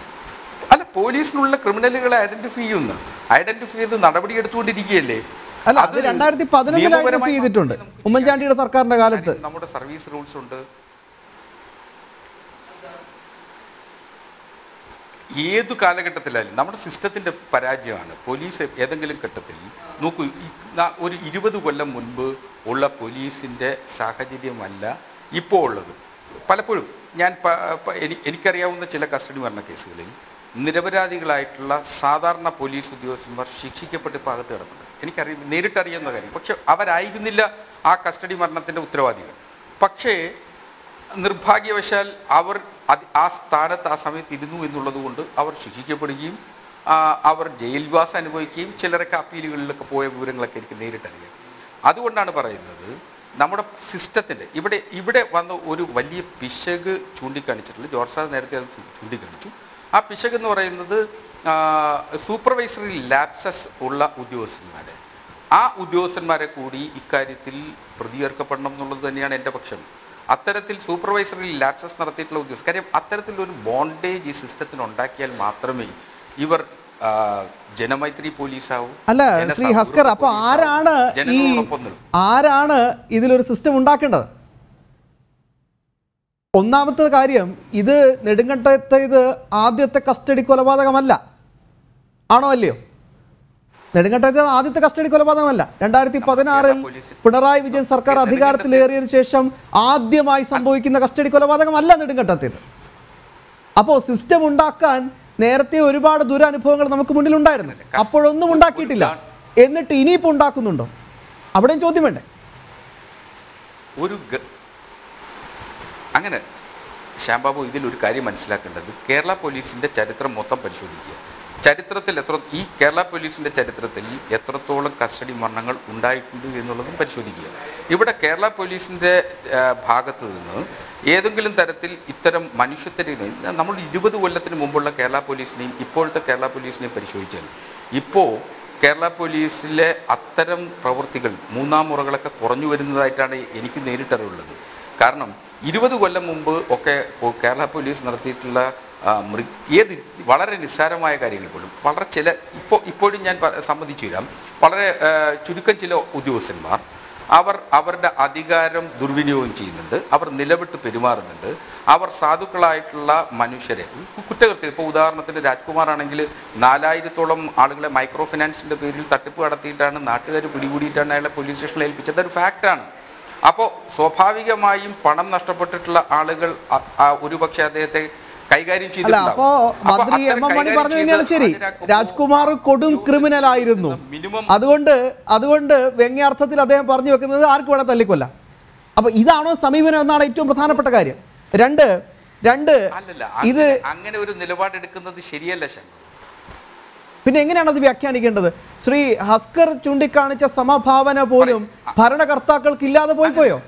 അല്ല പോലീസിനുള്ള ക്രിമിനലുകളെ ഐഡന്റിഫൈ ചെയ്യുന്നു ഐഡന്റിഫൈ ചെയ്ത് നടപടിയെടുത്തുകൊണ്ടിരിക്കുകയല്ലേ അല്ല അത് രണ്ടായിരത്തി പതിനൊന്നിൽ നിയമപരമായി ചെയ്തിട്ടുണ്ട് മാത്രമേ നമുക്ക് ഉമ്മൻചാണ്ടിയുടെ സർക്കാരിന്റെ കാലത്ത് കാര്യം നമ്മുടെ സർവീസ് റൂൾസ് ഉണ്ട് ഏതു കാലഘട്ടത്തിലായാലും നമ്മുടെ സിസ്റ്റത്തിൻ്റെ പരാജയമാണ് പോലീസ് ഏതെങ്കിലും ഘട്ടത്തിൽ നോക്കൂ ഈ ന- ഒരു ഇരുപത് കൊല്ലം മുൻപ് ഉള്ള പോലീസിൻ്റെ സാഹചര്യമല്ല ഇപ്പോൾ ഉള്ളത് പലപ്പോഴും ഞാൻ പ- പ- എനി- എനിക്കറിയാവുന്ന ചില കസ്റ്റഡി മരണ കേസുകളിൽ നിരപരാധികളായിട്ടുള്ള സാധാരണ പോലീസ് ഉദ്യോഗസ്ഥന്മാർ ശിക്ഷിക്കപ്പെട്ട് ഭാഗത്ത് കിടപ്പുണ്ട് എനിക്കറിയാം നേരിട്ടറിയാവുന്ന കാര്യം പക്ഷെ അവരായിരുന്നില്ല ആ കസ്റ്റഡി മരണത്തിൻ്റെ ഉത്തരവാദികൾ പക്ഷേ നിർഭാഗ്യവശാൽ അവർ അത് ആ സ്ഥാനത്ത് ആ സമയത്ത് ഇരുന്നു എന്നുള്ളത് കൊണ്ട് അവർ ശിക്ഷിക്കപ്പെടുകയും ആ, അവർ ജയിൽവാസം അനുഭവിക്കുകയും ചിലരൊക്കെ അപ്പീലുകളിലൊക്കെ പോയ വിവരങ്ങളൊക്കെ എനിക്ക് നേരിട്ടറിയാം അതുകൊണ്ടാണ് പറയുന്നത് നമ്മുടെ സിസ്റ്റത്തിൻ്റെ ഇവിടെ ഇവിടെ വന്ന ഒരു വലിയ പിശക് ചൂണ്ടിക്കാണിച്ചിട്ടുണ്ട് ജോർജ് സാർ നേരത്തെ അത് ചൂ- ചൂണ്ടിക്കാണിച്ചു ആ പിശക് എന്ന് പറയുന്നത് സൂപ്പർവൈസറി ലാപ്സസ് ഉള്ള ഉദ്യോഗസ്ഥന്മാരെ ആ ഉദ്യോഗസ്ഥന്മാരെ കൂടി ഇക്കാര്യത്തിൽ പ്രതിയേർക്കപ്പെടണം എന്നുള്ളത് തന്നെയാണ് എൻ്റെ പക്ഷം അത്തരത്തിൽ സൂപ്പർവൈസറി ലാപ്സസ് നടത്തിയിട്ടുള്ള ഉദ്യോഗസ്ഥർ കാര്യം അത്തരത്തിലൊരു ബോണ്ടേജ് ഈ സിസ്റ്റത്തിന് ഉണ്ടാക്കിയാൽ മാത്രമേ ഇവർ ആ, ജനമൈത്രി പോലീസാവും അല്ല ശ്രീ ഹസ്കർ അപ്പൊ ആരാണ് ഈ ജനങ്ങളോടൊപ്പം നിൽക്കും ആരാണ് ഇതിലൊരു സിസ്റ്റം ഉണ്ടാക്കേണ്ടത് ഒന്നാമത്തെ കാര്യം ഇത് നെടുങ്കണ്ടത്തേത് ആദ്യത്തെ കസ്റ്റഡി കൊലപാതകമല്ല ആണോ അല്ലയോ നെടുങ്കണ്ടത്തേത് ആദ്യത്തെ കസ്റ്റഡി കൊലപാതകമല്ല രണ്ടായിരത്തി പതിനാറിൽ പിണറായി വിജയൻ സർക്കാർ അധികാരത്തിലേറിയതിനു ശേഷം ആദ്യമായി സംഭവിക്കുന്ന കസ്റ്റഡി കൊലപാതകമല്ല നെടുങ്കണ്ടത്തേത് അപ്പോൾ സിസ്റ്റം ഉണ്ടാക്കാൻ നേരത്തെ ഒരുപാട് ദുരനുഭവങ്ങൾ നമുക്ക് മുന്നിൽ ഉണ്ടായിരുന്നു അപ്പോഴൊന്നും ഉണ്ടാക്കിയിട്ടില്ല എന്നിട്ട് ഇനിയിപ്പോൾ ഉണ്ടാക്കുന്നുണ്ടോ അവിടെയും ചോദ്യം വേണ്ടേ ഒരു ഗ- അങ്ങനെ ശ്യാംബാബു ഇതിൽ ഒരു കാര്യം മനസ്സിലാക്കേണ്ടത് കേരള പോലീസിൻ്റെ ചരിത്രം മൊത്തം പരിശോധിക്കുക ചരിത്രത്തിൽ എത്ര ഈ കേരള പോലീസിൻ്റെ ചരിത്രത്തിൽ എത്രത്തോളം കസ്റ്റഡി മരണങ്ങൾ ഉണ്ടായിട്ടുണ്ട് എന്നുള്ളതും പരിശോധിക്കുക ഇവിടെ കേരള പോലീസിൻ്റെ ആ, ഭാഗത്ത് നിന്ന് ഏതെങ്കിലും തരത്തിൽ ഇത്തരം മനുഷ്യത്വ നമ്മൾ ഇരുപത് കൊല്ലത്തിന് മുമ്പുള്ള കേരള പോലീസിനെയും ഇപ്പോഴത്തെ കേരള പോലീസിനെയും പരിശോധിച്ചാൽ ഇപ്പോൾ കേരള പോലീസിലെ അത്തരം പ്രവൃത്തികൾ മൂന്നാം മുറകളൊക്കെ കുറഞ്ഞു വരുന്നതായിട്ടാണ് എനിക്ക് നേരിട്ടറിവുള്ളത് കാരണം ഇരുപത് കൊല്ലം മുമ്പ് ഒക്കെ പോ- കേരള പോലീസ് നടത്തിയിട്ടുള്ള ആ, മൃ ഏത് വളരെ നിസ്സാരമായ കാര്യങ്ങൾ പോലും വളരെ ചില ഇപ്പോൾ ഇപ്പോഴും ഞാൻ പ- സമ്മതിച്ചു തരാം വളരെ ആ, ചുരുക്കം ചില ഉദ്യോഗസ്ഥന്മാർ അവർ അവരുടെ അധികാരം ദുർവിനിയോഗം ചെയ്യുന്നുണ്ട് അവർ നിലവിട്ട് പെരുമാറുന്നുണ്ട് അവർ സാധുക്കളായിട്ടുള്ള മനുഷ്യരെ കുറ്റകൃത്യം ഇപ്പോൾ ഉദാഹരണത്തിന് രാജ്കുമാർ ആണെങ്കിൽ നാലായിരത്തോളം ആളുകളെ മൈക്രോ ഫിനാൻസിൻ്റെ പേരിൽ തട്ടിപ്പ് നടത്തിയിട്ടാണ് നാട്ടുകാർ പിടികൂടിയിട്ടാണ് അയാളെ പോലീസ് സ്റ്റേഷനിൽ ഏൽപ്പിച്ചത് അതൊരു ഫാക്റ്റാണ് അപ്പോൾ സ്വാഭാവികമായും പണം നഷ്ടപ്പെട്ടിട്ടുള്ള ആളുകൾ അ- ആ ഒരുപക്ഷെ അദ്ദേഹത്തെ കൈകാര്യം അല്ല ചെയ്തിട്ടുണ്ടാവും. അപ്പോ അപ്പോൾ മന്ത്രി അത്തരം എം എം മണി കൈകാര്യം പറഞ്ഞു തന്നെയാണ് ചെയ്ത് ശരി ഹാജരാക്കുമ്പോൾ രാജ്കുമാർ കൊടും ക്രിമിനൽ ആയിരുന്നു മിനിമം അതുകൊണ്ട് അതുകൊണ്ട് വ്യംഗ്യാർത്ഥത്തിൽ അദ്ദേഹം പറഞ്ഞു വെക്കുന്നത് ആർക്ക് വേണം തല്ലിക്കൊല്ലാം അപ്പൊ ഇതാണോ സമീപനം എന്നാണ് ഏറ്റവും പ്രധാനപ്പെട്ട കാര്യം രണ്ട് രണ്ട് അല്ലല്ല ഇത് അങ്ങനെ- അങ്ങനെ ഒരു നിലപാടെടുക്കുന്നത് ശരിയല്ല ശങ്കർ പിന്നെ എങ്ങനെയാണ് അത് വ്യാഖ്യാനിക്കേണ്ടത് ശ്രീ ഹസ്കർ ചൂണ്ടിക്കാണിച്ച സമഭാവന പോലും ഭരണകർത്താക്കൾക്ക് ഇല്ലാതെ പോയി പോയോ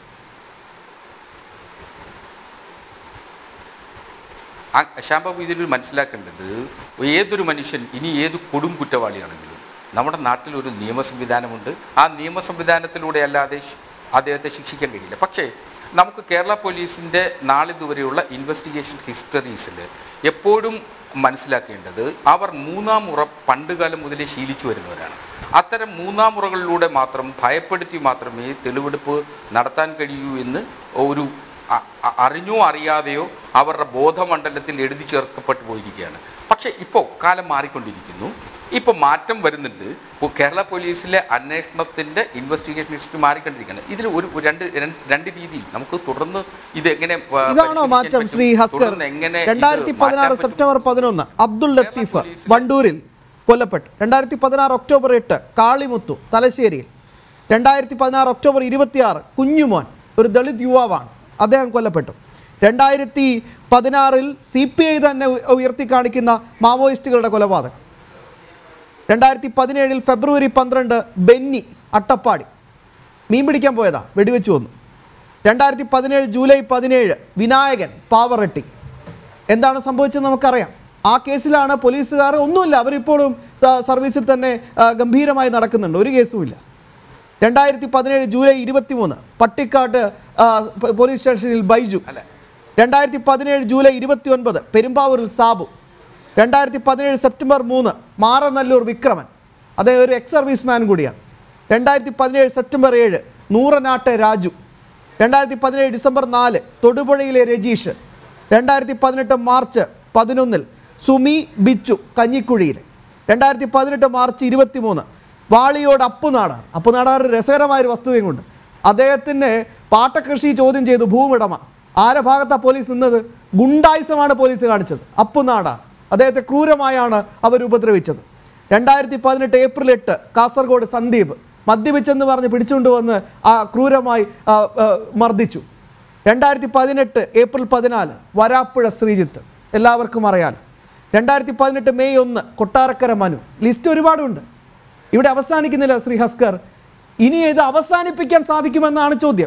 ആ- ശ്യാംബാബു ഇതിൽ മനസ്സിലാക്കേണ്ടത് ഏതൊരു മനുഷ്യൻ ഇനി ഏത് കൊടും കുറ്റവാളിയാണെങ്കിലും നമ്മുടെ നാട്ടിൽ ഒരു നിയമ സംവിധാനമുണ്ട് ആ നിയമ സംവിധാനത്തിലൂടെ അല്ലാതെ ശി- അദ്ദേഹത്തെ ശിക്ഷിക്കാൻ കഴിയില്ല പക്ഷേ നമുക്ക് കേരള പോലീസിൻ്റെ നാളിതുവരെയുള്ള ഇൻവെസ്റ്റിഗേഷൻ ഹിസ്റ്ററീസിൽ എപ്പോഴും മനസ്സിലാക്കേണ്ടത് അവർ മൂന്നാം മുറ പണ്ടുകാലം മുതലേ ശീലിച്ചു വരുന്നവരാണ് അത്തരം മൂന്നാം മുറകളിലൂടെ മാത്രം ഭയപ്പെടുത്തി മാത്രമേ തെളിവെടുപ്പ് നടത്താൻ കഴിയൂ എന്ന് ഒരു അ- അ- അറിഞ്ഞോ അറിയാതെയോ അവരുടെ ബോധമണ്ഡലത്തിൽ എഴുതി ചേർക്കപ്പെട്ടു പോയിരിക്കുകയാണ് പക്ഷേ ഇപ്പോൾ കാലം മാറിക്കൊണ്ടിരിക്കുന്നു ഇപ്പോൾ മാറ്റം വരുന്നുണ്ട് ഇപ്പോൾ കേരള പോലീസിലെ അന്വേഷണത്തിൻ്റെ ഇൻവെസ്റ്റിഗേഷൻ ഹിസ്റ്ററി മാറിക്കൊണ്ടിരിക്കുകയാണ് ഇതിൽ ഒരു ഒരു രണ്ട് രണ്ട് രണ്ട് രീതിയിൽ നമുക്ക് തുടർന്ന് ഇത് എങ്ങനെ ആ, ഇതാണോ പരിശോധിക്കാൻ മാറ്റം പറ്റും? ശ്രീ ഹസ്കർ തുടർന്ന് എങ്ങനെ ഇത് രണ്ടായിരത്തി മാറ്റാൻ പതിനാറ് പറ്റും? സെപ്റ്റംബർ പതിനൊന്ന് അബ്ദുൾ ലത്തീഫ് പോലീസിലെ- വണ്ടൂരിൽ കൊല്ലപ്പെട്ടു രണ്ടായിരത്തി പതിനാറ് ഒക്ടോബർ എട്ട് കാളിമുത്തു തലശ്ശേരിയിൽ രണ്ടായിരത്തി പതിനാറ് ഒക്ടോബർ ഇരുപത്തിയാറ് കുഞ്ഞുമോൻ ഒരു ദളിത് യുവാവാണ് അദ്ദേഹം കൊല്ലപ്പെട്ടു രണ്ടായിരത്തി പതിനാറിൽ സി പി ഐ തന്നെ ഉ- ഉയർത്തി കാണിക്കുന്ന മാവോയിസ്റ്റുകളുടെ കൊലപാതകം രണ്ടായിരത്തി പതിനേഴിൽ ഫെബ്രുവരി പന്ത്രണ്ട് ബെന്നി അട്ടപ്പാടി മീൻ പിടിക്കാൻ പോയതാ വെടിവെച്ച് വന്നു രണ്ടായിരത്തി പതിനേഴ് ജൂലൈ പതിനേഴ് വിനായകൻ പാവറട്ടി എന്താണ് സംഭവിച്ചത് നമുക്കറിയാം ആ കേസിലാണ് പോലീസുകാർ ഒന്നുമില്ല അവരിപ്പോഴും സ- സർവീസിൽ തന്നെ ആ, ഗംഭീരമായി നടക്കുന്നുണ്ട് ഒരു കേസുമില്ല രണ്ടായിരത്തി പതിനേഴ് ജൂലൈ ഇരുപത്തിമൂന്ന് പട്ടിക്കാട്ട് ആ, പ- പോലീസ് സ്റ്റേഷനിൽ ബൈജു അല്ല. രണ്ടായിരത്തി പതിനേഴ് ജൂലൈ ഇരുപത്തി ഒൻപത് പെരുമ്പാവൂരിൽ സാബു രണ്ടായിരത്തി പതിനേഴ് സെപ്റ്റംബർ മൂന്ന് മാറനല്ലൂർ വിക്രമൻ അദ്ദേഹം ഒരു എക്സ് സർവീസ് മാൻ കൂടിയാണ് രണ്ടായിരത്തി പതിനേഴ് സെപ്റ്റംബർ ഏഴ് നൂറനാട്ട് രാജു രണ്ടായിരത്തി പതിനേഴ് ഡിസംബർ നാല് തൊടുപുഴയിലെ രജീഷ് രണ്ടായിരത്തി പതിനെട്ട് മാർച്ച് പതിനൊന്നിൽ സുമി ബിച്ചു കഞ്ഞിക്കുഴിയിൽ രണ്ടായിരത്തി പതിനെട്ട് മാർച്ച് ഇരുപത്തി മൂന്ന് വാളിയോട് അപ്പുനാടാർ അപ്പുനാടാർ ഒരു രസകരമായൊരു വസ്തുതയും കൊണ്ട് അദ്ദേഹത്തിന് പാട്ടകൃഷി ചോദ്യം ചെയ്തു ഭൂവുടമ ആരെ ഭാഗത്താണ് പോലീസ് നിന്നത് ഗുണ്ടായുസമാണ് പോലീസ് കാണിച്ചത് അപ്പുനാടാർ അദ്ദേഹത്തെ ക്രൂരമായാണ് അവർ ഉപദ്രവിച്ചത് രണ്ടായിരത്തി പതിനെട്ട് ഏപ്രിൽ എട്ട് കാസർഗോഡ് സന്ദീപ് മദ്യപിച്ചെന്ന് പറഞ്ഞ് പിടിച്ചുകൊണ്ടുവന്ന് ആ ക്രൂരമായി ആ, ആ, മർദ്ദിച്ചു രണ്ടായിരത്തി പതിനെട്ട് ഏപ്രിൽ പതിനാല് വരാപ്പുഴ ശ്രീജിത്ത് എല്ലാവർക്കും അറിയാം രണ്ടായിരത്തി പതിനെട്ട് മെയ് ഒന്ന് കൊട്ടാരക്കര മനു ലിസ്റ്റ് ഒരുപാടുണ്ട് ഇവിടെ അവസാനിക്കുന്നില്ല ശ്രീ ഹസ്കർ ഇനി ഇത് അവസാനിപ്പിക്കാൻ സാധിക്കുമെന്നാണ് ചോദ്യം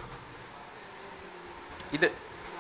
ഇത്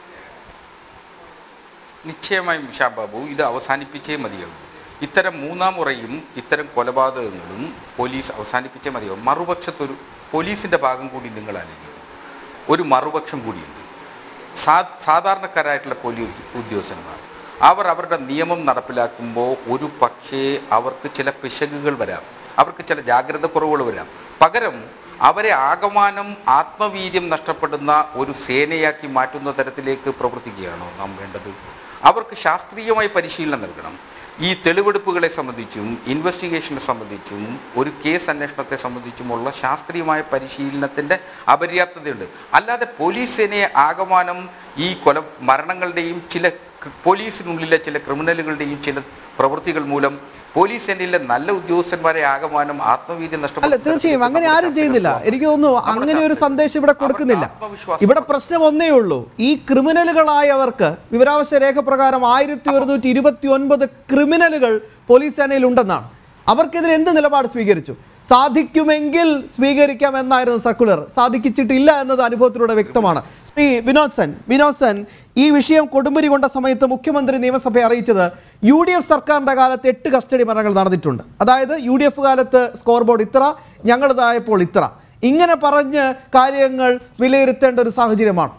നിശ്ചയമായും ഷാബാബു ഇത് അവസാനിപ്പിച്ചേ മതിയാകും ഇത്തരം മൂന്നാം മുറയും ഇത്തരം കൊലപാതകങ്ങളും പോലീസ് അവസാനിപ്പിച്ചേ മതിയാകും മറുപക്ഷത്തൊരു പോലീസിൻ്റെ ഭാഗം കൂടി നിങ്ങൾ ആലോചിക്കും ഒരു മറുപക്ഷം കൂടിയുണ്ട് സാ സാധാരണക്കാരായിട്ടുള്ള പോലീസ് ഉദ്യോഗസ്ഥന്മാർ അവർ അവരുടെ നിയമം നടപ്പിലാക്കുമ്പോൾ ഒരു പക്ഷേ അവർക്ക് ചില പിശകുകൾ വരാം അവർക്ക് ചില ജാഗ്രത കുറവുകൾ വരാം പകരം അവരെ ആകമാനം ആത്മവീര്യം നഷ്ടപ്പെടുന്ന ഒരു സേനയാക്കി മാറ്റുന്ന തരത്തിലേക്ക് പ്രവർത്തിക്കുകയാണോ നാം വേണ്ടത് അവർക്ക് ശാസ്ത്രീയമായി പരിശീലനം നൽകണം ഈ തെളിവെടുപ്പുകളെ സംബന്ധിച്ചും ഇൻവെസ്റ്റിഗേഷനെ സംബന്ധിച്ചും ഒരു കേസ് അന്വേഷണത്തെ സംബന്ധിച്ചുമുള്ള ശാസ്ത്രീയമായ പരിശീലനത്തിൻ്റെ അപര്യാപ്തതയുണ്ട് അല്ലാതെ പോലീസ് സേനയെ ആകമാനം ഈ കൊല മരണങ്ങളുടെയും ചില ക- പോലീസിനുള്ളിലെ ചില ക്രിമിനലുകളുടെയും ചില പ്രവൃത്തികൾ മൂലം പോലീസ് സേനയിലെ നല്ല ഉദ്യോഗസ്ഥന്മാരെ ആകമാനം ആത്മവീര്യം അല്ല നഷ്ടപ്പെടുന്ന തീർച്ചയായും അങ്ങനെ നമ്മുടെ ആരും ചെയ്യുന്നില്ല ചർച്ചകൾ എനിക്ക് തോന്നുന്നു നമ്മുടെ അങ്ങനെ ഒരു ചർച്ചകൾ. സന്ദേശം ഇവിടെ അവർക്ക് കൊടുക്കുന്നില്ല ആത്മവിശ്വാസം ഇവിടെ പ്രശ്നം ഒന്നേ ഉള്ളൂ ഈ ക്രിമിനലുകളായവർക്ക് വിവരാവകാശ രേഖ പ്രകാരം ആയിരത്തി ഒരുന്നൂറ്റി ഇരുപത്തി ഒൻപത് ക്രിമിനലുകൾ പോലീസ് സേനയിൽ ഉണ്ടെന്നാണ് അവർക്കെതിരെ എന്ത് നിലപാട് സ്വീകരിച്ചു സാധിക്കുമെങ്കിൽ സ്വീകരിക്കാം എന്നായിരുന്നു സർക്കുലർ സാധിച്ചിട്ടില്ല എന്നത് അനുഭവത്തിലൂടെ വ്യക്തമാണ് ശ്രീ വിനോദ് സെൻ വിനോദ് സെൻ ഈ വിഷയം കൊടുമ്പിരി കൊണ്ട സമയത്ത് മുഖ്യമന്ത്രി നിയമസഭയെ അറിയിച്ചത് യു ഡി എഫ് സർക്കാരിൻ്റെ കാലത്ത് എട്ട് കസ്റ്റഡി മരണങ്ങൾ നടന്നിട്ടുണ്ട് അതായത് യു ഡി എഫ് കാലത്ത് സ്കോർ ബോർഡ് ഇത്ര ഞങ്ങളതായപ്പോൾ ഇത്ര ഇങ്ങനെ പറഞ്ഞ് കാര്യങ്ങൾ വിലയിരുത്തേണ്ട ഒരു സാഹചര്യമാണ്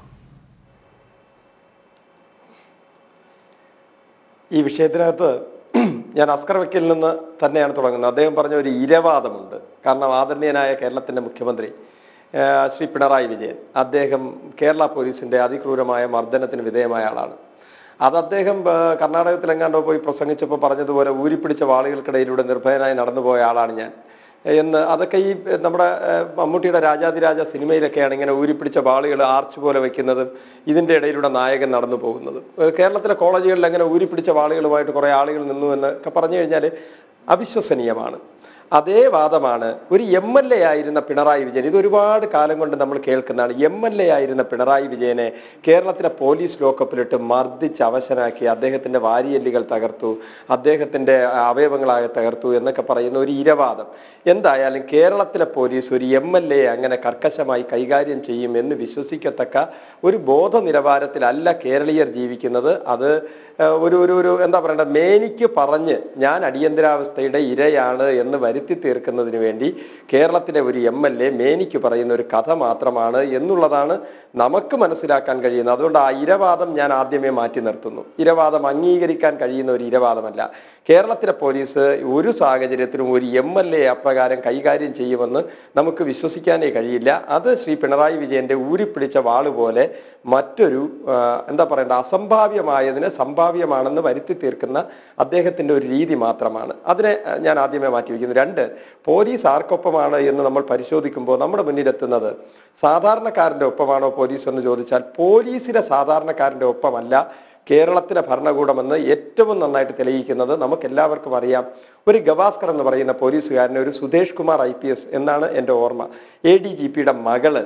ഈ വിഷയത്തിനകത്ത് ഞാൻ അസ്കർ വക്കീലിൽ നിന്ന് തന്നെയാണ് തുടങ്ങുന്നത് അദ്ദേഹം പറഞ്ഞ ഒരു ഇരവാദമുണ്ട് കാരണം ആദരണീയനായ കേരളത്തിൻ്റെ മുഖ്യമന്ത്രി ആ, ശ്രീ പിണറായി വിജയൻ അദ്ദേഹം കേരള പോലീസിൻ്റെ അതിക്രൂരമായ മർദ്ദനത്തിന് വിധേയമായ ആളാണ് അത് അദ്ദേഹം ആ, കർണാടകത്തിലെങ്ങാണ്ടോ പോയി പ്രസംഗിച്ചപ്പോൾ പറഞ്ഞതുപോലെ ഊരിപ്പിടിച്ച വാളുകൾക്കിടയിലൂടെ നിർഭയനായി നടന്നുപോയ ആളാണ് ഞാൻ എന്ന് അതൊക്കെ ഈ നമ്മുടെ ഏഹ്, മമ്മൂട്ടിയുടെ രാജാതിരാജ സിനിമയിലൊക്കെയാണ് ഇങ്ങനെ ഊരിപ്പിടിച്ച ബാളുകൾ ആർച്ച് പോലെ വെക്കുന്നതും ഇതിന്റെ ഇടയിലൂടെ നായകൻ നടന്നു പോകുന്നതും ഏഹ്, കേരളത്തിലെ കോളേജുകളിൽ അങ്ങനെ ഊരിപ്പിടിച്ച വാളുകളുമായിട്ട് കുറെ ആളുകൾ നിന്നു എന്ന് ഒക്കെ പറഞ്ഞു കഴിഞ്ഞാൽ അവിശ്വസനീയമാണ് അതേ വാദമാണ് ഒരു എം എൽ എ ആയിരുന്ന പിണറായി വിജയൻ ഇത് ഒരുപാട് കാലം കൊണ്ട് നമ്മൾ കേൾക്കുന്നതാണ് എം എൽ എ ആയിരുന്ന പിണറായി വിജയനെ കേരളത്തിലെ പോലീസ് ലോക്കപ്പിലിട്ട് മർദ്ദിച്ച് അവശനാക്കി അദ്ദേഹത്തിന്റെ വാരിയല്ലുകൾ തകർത്തു അദ്ദേഹത്തിന്റെ അവയവങ്ങളാകെ തകർത്തു എന്നൊക്കെ പറയുന്ന ഒരു ഇരവാദം എന്തായാലും കേരളത്തിലെ പോലീസ് ഒരു എം എൽ എ അങ്ങനെ കർക്കശമായി കൈകാര്യം ചെയ്യും എന്ന് വിശ്വസിക്കത്തക്ക ഒരു ബോധ നിലവാരത്തിലല്ല കേരളീയർ ജീവിക്കുന്നത് അത് ഏഹ്, ഒരു ഒരു ഒരു എന്താ പറയണ്ടത് മേനിക്ക് പറഞ്ഞ് ഞാൻ അടിയന്തരാവസ്ഥയുടെ ഇരയാണ് എന്ന് വരുത്തി തീർക്കുന്നതിന് വേണ്ടി കേരളത്തിലെ ഒരു എം എൽ എ മേനിക്ക് പറയുന്ന ഒരു കഥ മാത്രമാണ് എന്നുള്ളതാണ് നമുക്ക് മനസ്സിലാക്കാൻ കഴിയുന്നത് അതുകൊണ്ട് ആ ഇരവാദം ഞാൻ ആദ്യമേ മാറ്റി നിർത്തുന്നു ഇരവാദം അംഗീകരിക്കാൻ കഴിയുന്ന ഒരു ഇരവാദമല്ല കേരളത്തിലെ പോലീസ് ഒരു സാഹചര്യത്തിലും ഒരു എം എൽ എ അപ്രകാരം കൈകാര്യം ചെയ്യുമെന്ന് നമുക്ക് വിശ്വസിക്കാനേ കഴിയില്ല അത് ശ്രീ പിണറായി വിജയന്റെ ഊരിപ്പിടിച്ച വാള് പോലെ മറ്റൊരു ആ, എന്താ പറയണ്ട അസംഭാവ്യമായതിന് സംഭാവ്യമാണെന്ന് വരുത്തി തീർക്കുന്ന അദ്ദേഹത്തിന്റെ ഒരു രീതി മാത്രമാണ് അതിനെ ആ, ഞാൻ ആദ്യമേ മാറ്റി വയ്ക്കുന്നു രണ്ട് പോലീസ് ആർക്കൊപ്പമാണ് എന്ന് നമ്മൾ പരിശോധിക്കുമ്പോൾ നമ്മുടെ മുന്നിലെത്തുന്നത് സാധാരണക്കാരന്റെ ഒപ്പമാണോ പോലീസ് എന്ന് ചോദിച്ചാൽ പോലീസിലെ സാധാരണക്കാരന്റെ ഒപ്പമല്ല കേരളത്തിലെ ഭരണകൂടമെന്ന് ഏറ്റവും നന്നായിട്ട് തെളിയിക്കുന്നത് നമുക്ക് എല്ലാവർക്കും അറിയാം ഒരു ഗവാസ്കർ എന്ന് പറയുന്ന പോലീസുകാരനെ ഒരു Sudhesh Kumar I P S എന്നാണ് എൻ്റെ ഓർമ്മ എ ഡി ജി പിയുടെ മകള്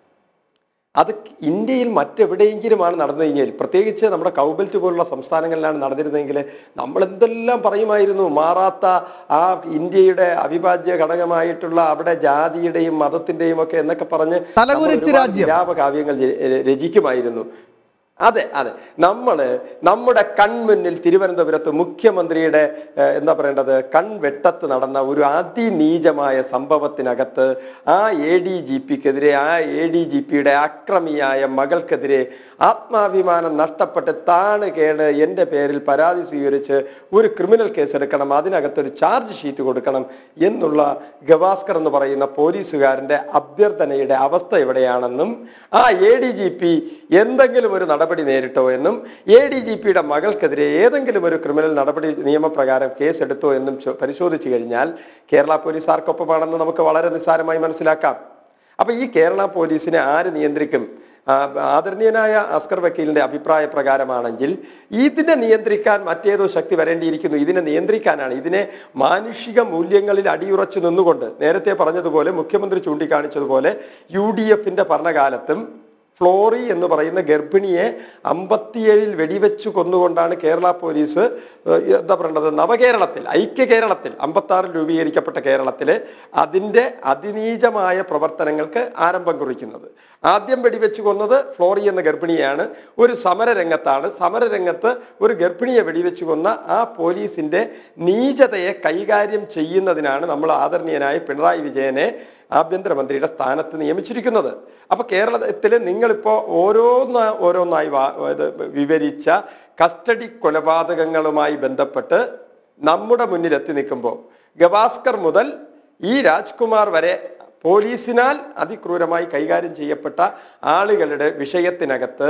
അത് ഇന്ത്യയിൽ മറ്റെവിടെയെങ്കിലുമാണ് നടന്നു കഴിഞ്ഞാൽ പ്രത്യേകിച്ച് നമ്മുടെ കൗബൽറ്റ് പോലുള്ള സംസ്ഥാനങ്ങളിലാണ് നടന്നിരുന്നെങ്കിൽ നമ്മൾ എന്തെല്ലാം പറയുമായിരുന്നു മാറാത്ത ആ ഇന്ത്യയുടെ അവിഭാജ്യ ഘടകമായിട്ടുള്ള അവിടെ ജാതിയുടെയും മതത്തിന്റെയും ഒക്കെ എന്നൊക്കെ പറഞ്ഞ് നമ്മൾ തലകുനിച്ച് ഒരുപാട് രാജ്യം. വിലാപകാവ്യങ്ങൾ രചി- രചിക്കുമായിരുന്നു അതെ അതെ നമ്മള് നമ്മുടെ കൺമുന്നിൽ തിരുവനന്തപുരത്ത് മുഖ്യമന്ത്രിയുടെ ഏഹ്, എന്താ പറയേണ്ടത് കൺവെട്ടത്ത് നടന്ന ഒരു അതിനീചമായ സംഭവത്തിനകത്ത് ആ എ ഡി ജി പിക്കെതിരെ ആ എ ഡി ജി പിയുടെ അക്രമിയായ മകൾക്കെതിരെ ആത്മാഭിമാനം നഷ്ടപ്പെട്ട് താണ് കേണ് എൻ്റെ പേരിൽ പരാതി സ്വീകരിച്ച് ഒരു ക്രിമിനൽ കേസ് എടുക്കണം അതിനകത്തൊരു ചാർജ് ഷീറ്റ് കൊടുക്കണം എന്നുള്ള ഗവാസ്കർ എന്ന് പറയുന്ന പോലീസുകാരൻ്റെ അഭ്യർത്ഥനയുടെ അവസ്ഥ എവിടെയാണെന്നും ആ എ ഡി ജി പി എന്തെങ്കിലും ഒരു നടപടി നേരിട്ടോ എന്നും എ ഡി ജി പിയുടെ മകൾക്കെതിരെ ഏതെങ്കിലും ഒരു ക്രിമിനൽ നടപടി നിയമപ്രകാരം കേസ് എടുത്തോ എന്നും ചോ- പരിശോധിച്ചു കഴിഞ്ഞാൽ കേരള പോലീസ് ആർക്കൊപ്പമാണെന്ന് നമുക്ക് വളരെ നിസ്സാരമായി മനസ്സിലാക്കാം അപ്പൊ ഈ കേരള പോലീസിനെ ആര് നിയന്ത്രിക്കും ആ, ആദരണീയനായ അസ്കർ വക്കീലിന്റെ അഭിപ്രായ പ്രകാരമാണെങ്കിൽ ഇതിനെ നിയന്ത്രിക്കാൻ മറ്റേതോ ശക്തി വരേണ്ടിയിരിക്കുന്നു ഇതിനെ നിയന്ത്രിക്കാനാണ് ഇതിനെ മാനുഷിക മൂല്യങ്ങളിൽ അടിയുറച്ചു നിന്നുകൊണ്ട് നേരത്തെ പറഞ്ഞതുപോലെ മുഖ്യമന്ത്രി ചൂണ്ടിക്കാണിച്ചതുപോലെ യു ഡി എഫിന്റെ ഭരണകാലത്തും ഫ്ലോറി എന്ന് പറയുന്ന ഗർഭിണിയെ അമ്പത്തിയേഴിൽ വെടിവെച്ച് കൊന്നുകൊണ്ടാണ് കേരള പോലീസ് ഏഹ്, എന്താ പറയേണ്ടത് നവകേരളത്തിൽ ഐക്യ കേരളത്തിൽ അമ്പത്തി ആറിൽ രൂപീകരിക്കപ്പെട്ട കേരളത്തില് അതിന്റെ അതിനീചമായ പ്രവർത്തനങ്ങൾക്ക് ആരംഭം കുറിക്കുന്നത് ആദ്യം വെടിവെച്ച് കൊന്നത് ഫ്ലോറി എന്ന ഗർഭിണിയാണ് ഒരു സമരരംഗത്താണ് സമരരംഗത്ത് ഒരു ഗർഭിണിയെ വെടിവെച്ച് കൊന്ന ആ പോലീസിന്റെ നീചതയെ കൈകാര്യം ചെയ്യുന്നതിനാണ് നമ്മൾ ആദരണീയനായ പിണറായി വിജയനെ ആഭ്യന്തരമന്ത്രിയുടെ സ്ഥാനത്ത് നിയമിച്ചിരിക്കുന്നത് അപ്പൊ കേരളത്തിൽ നിങ്ങളിപ്പോ ഓരോന്ന് ഓരോന്നായി വാ- ഇത് വിവരിച്ച കസ്റ്റഡി കൊലപാതകങ്ങളുമായി ബന്ധപ്പെട്ട് നമ്മുടെ മുന്നിൽ എത്തി നിൽക്കുമ്പോൾ ഗവാസ്കർ മുതൽ ഈ രാജ്കുമാർ വരെ പോലീസിനാൽ അതിക്രൂരമായി കൈകാര്യം ചെയ്യപ്പെട്ട ആളുകളുടെ വിഷയത്തിനകത്ത്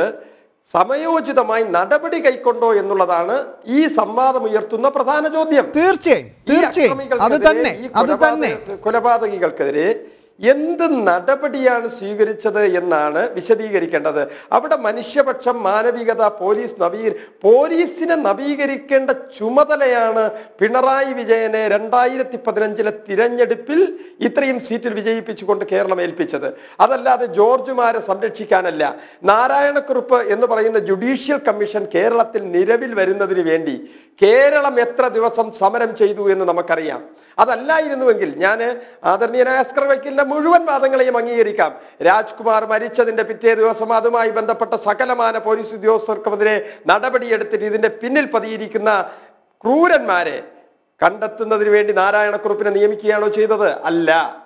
സമയോചിതമായി നടപടി കൈക്കൊണ്ടോ എന്നുള്ളതാണ് ഈ സംവാദം ഉയർത്തുന്ന പ്രധാന ചോദ്യം തീർച്ചയായും ഈ തീർച്ചയായും അത് അക്രമികൾക്കെതിരെ, തന്നെ ഈ അത് തന്നെ കൊലപാതക- കൊലപാതകികൾക്കെതിരെ എന്ത് നടപടിയാണ് സ്വീകരിച്ചത് എന്നാണ് വിശദീകരിക്കേണ്ടത് അവിടെ മനുഷ്യപക്ഷം മാനവികത പോലീസ് നവീ പോലീസിനെ നവീകരിക്കേണ്ട ചുമതലയാണ് പിണറായി വിജയനെ രണ്ടായിരത്തി പതിനഞ്ചിലെ തിരഞ്ഞെടുപ്പിൽ ഇത്രയും സീറ്റിൽ വിജയിപ്പിച്ചുകൊണ്ട് കേരളം ഏൽപ്പിച്ചത് അതല്ലാതെ ജോർജുമാരെ സംരക്ഷിക്കാനല്ല നാരായണക്കുറുപ്പ് എന്ന് പറയുന്ന ജുഡീഷ്യൽ കമ്മീഷൻ കേരളത്തിൽ നിലവിൽ വരുന്നതിന് വേണ്ടി കേരളം എത്ര ദിവസം സമരം ചെയ്തു എന്ന് നമുക്കറിയാം അതല്ലായിരുന്നുവെങ്കിൽ ഞാൻ ആദരണീയനായ അസ്കർ വക്കീലിന്റെ മുഴുവൻ വാദങ്ങളെയും അംഗീകരിക്കാം രാജ്കുമാർ മരിച്ചതിന്റെ പിറ്റേ ദിവസം അതുമായി ബന്ധപ്പെട്ട സകലമാന പോലീസ് ഉദ്യോഗസ്ഥർക്കുമെതിരെ നടപടിയെടുത്തിട്ട് ഇതിന്റെ പിന്നിൽ പതിയിരിക്കുന്ന ക്രൂരന്മാരെ കണ്ടെത്തുന്നതിന് വേണ്ടി നാരായണക്കുറുപ്പിനെ നിയമിക്കുകയാണോ ചെയ്തത് അല്ല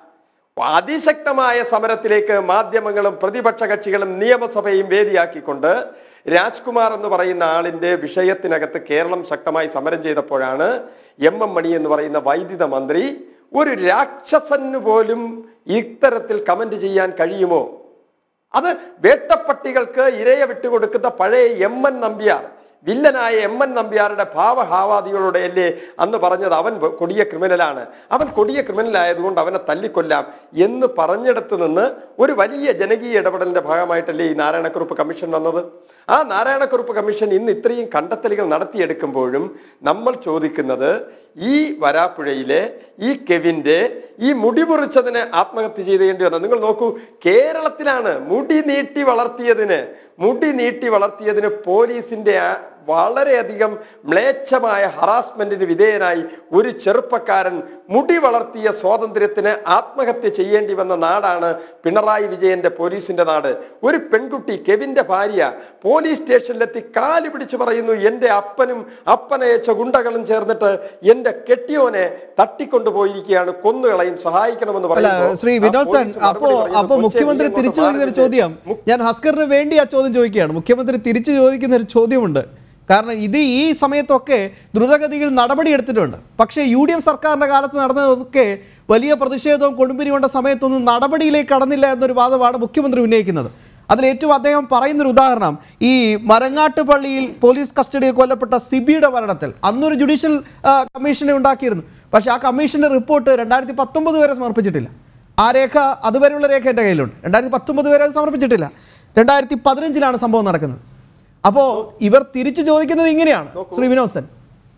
അതിശക്തമായ സമരത്തിലേക്ക് മാധ്യമങ്ങളും പ്രതിപക്ഷ കക്ഷികളും നിയമസഭയും വേദിയാക്കിക്കൊണ്ട് രാജ്കുമാർ എന്ന് പറയുന്ന ആളിന്റെ വിഷയത്തിനകത്ത് കേരളം ശക്തമായി സമരം ചെയ്തപ്പോഴാണ് എം എം മണി എന്ന് പറയുന്ന വൈദ്യുത മന്ത്രി ഒരു രാക്ഷസന് പോലും ഇത്തരത്തിൽ കമന്റ് ചെയ്യാൻ കഴിയുമോ അത് വേട്ടപ്പട്ടികൾക്ക് ഇരയെ വിട്ടുകൊടുക്കുന്ന പഴയ എം എൻ നമ്പ്യാർ വില്ലനായ എം എൻ നമ്പ്യാരുടെ ഭാവഹാവാദികളോടെ അല്ലേ അന്ന് പറഞ്ഞത് അവൻ വ- കൊടിയ ക്രിമിനലാണ് അവൻ കൊടിയ ക്രിമിനൽ ആയതുകൊണ്ട് അവനെ തല്ലിക്കൊല്ലാം എന്ന് പറഞ്ഞിടത്ത് നിന്ന് ഒരു വലിയ ജനകീയ ഇടപെടലിന്റെ ഭാഗമായിട്ടല്ലേ ഈ നാരായണക്കുറുപ്പ് കമ്മീഷൻ വന്നത് ആ നാരായണക്കുറുപ്പ് കമ്മീഷൻ ഇന്ന് ഇത്രയും കണ്ടെത്തലുകൾ നടത്തിയെടുക്കുമ്പോഴും നമ്മൾ ചോദിക്കുന്നത് ഈ വരാപ്പുഴയിലെ ഈ കെവിന്റെ ഈ മുടി മുറിച്ചതിന് ആത്മഹത്യ ചെയ്തേണ്ടി വന്നത് നിങ്ങൾ നോക്കൂ കേരളത്തിലാണ് മുടി നീട്ടി വളർത്തിയതിന് മുടി നീട്ടി വളർത്തിയതിന് പോലീസിന്റെ ആ വളരെയധികം മ്ലേച്ഛമായ ഹറാസ്മെന്റിന് വിധേയനായി ഒരു ചെറുപ്പക്കാരൻ മുടി വളർത്തിയ സ്വാതന്ത്ര്യത്തിന് ആത്മഹത്യ ചെയ്യേണ്ടി വന്ന നാടാണ് പിണറായി വിജയന്റെ പോലീസിന്റെ നാട് ഒരു പെൺകുട്ടി കെവിന്റെ ഭാര്യ പോലീസ് സ്റ്റേഷനിലെത്തി കാല് പിടിച്ചു പറയുന്നു എന്റെ അപ്പനും അപ്പനയച്ച ഗുണ്ടകളും ചേർന്നിട്ട് എന്റെ കെട്ടിയോനെ തട്ടിക്കൊണ്ടുപോയിരിക്കുകയാണ് കൊന്നുകളയും സഹായിക്കണമെന്ന് അല്ല പറയുമ്പോൾ ശ്രീ ആ വിനോദ് സൻ പോലീസ് അപ്പോ മറുപടി പറയുന്നു, അപ്പോ "കൊച്ചേ, മുഖ്യമന്ത്രി നീ ഇങ്ങോട്ട് തിരിച്ചു ചോദിക്കുന്ന ഒരു മാറി ചോദ്യം നിൽക്ക്." ഞാൻ ഹസ്കറിന് വേണ്ടി ആ ചോദ്യം ചോദിക്കുകയാണ് മുഖ്യമന്ത്രി തിരിച്ചു ചോദിക്കുന്ന ഒരു ചോദ്യമുണ്ട് കാരണം ഇത് ഈ സമയത്തൊക്കെ ദ്രുതഗതിയിൽ നടപടി എടുത്തിട്ടുണ്ട് പക്ഷേ യു ഡി എഫ് സർക്കാരിന്റെ കാലത്ത് നടന്നതൊക്കെ വലിയ പ്രതിഷേധവും കൊടുമ്പിരി കൊണ്ട സമയത്തൊന്നും നടപടിയിലേക്ക് കടന്നില്ല എന്നൊരു വാദമാണ് മുഖ്യമന്ത്രി ഉന്നയിക്കുന്നത് അതിൽ ഏറ്റവും അദ്ദേഹം പറയുന്നൊരു ഉദാഹരണം ഈ മരങ്ങാട്ട് പള്ളിയിൽ പോലീസ് കസ്റ്റഡിയിൽ കൊല്ലപ്പെട്ട സിബിയുടെ മരണത്തിൽ അന്നൊരു ജുഡീഷ്യൽ ആ, കമ്മീഷനെ ഉണ്ടാക്കിയിരുന്നു പക്ഷേ ആ കമ്മീഷന്റെ റിപ്പോർട്ട് രണ്ടായിരത്തി പത്തൊമ്പത് വരെ സമർപ്പിച്ചിട്ടില്ല ആ രേഖ അതുവരെയുള്ള രേഖ എൻ്റെ കയ്യിലുണ്ട് രണ്ടായിരത്തി പത്തൊമ്പത് വരെ അത് സമർപ്പിച്ചിട്ടില്ല രണ്ടായിരത്തി പതിനഞ്ചിലാണ് സംഭവം നടക്കുന്നത് അപ്പോൾ ഇവർ തിരിച്ചു ചോദിക്കുന്നത് ഇങ്ങനെയാണ് ശ്രീ വിനോദ് സൻ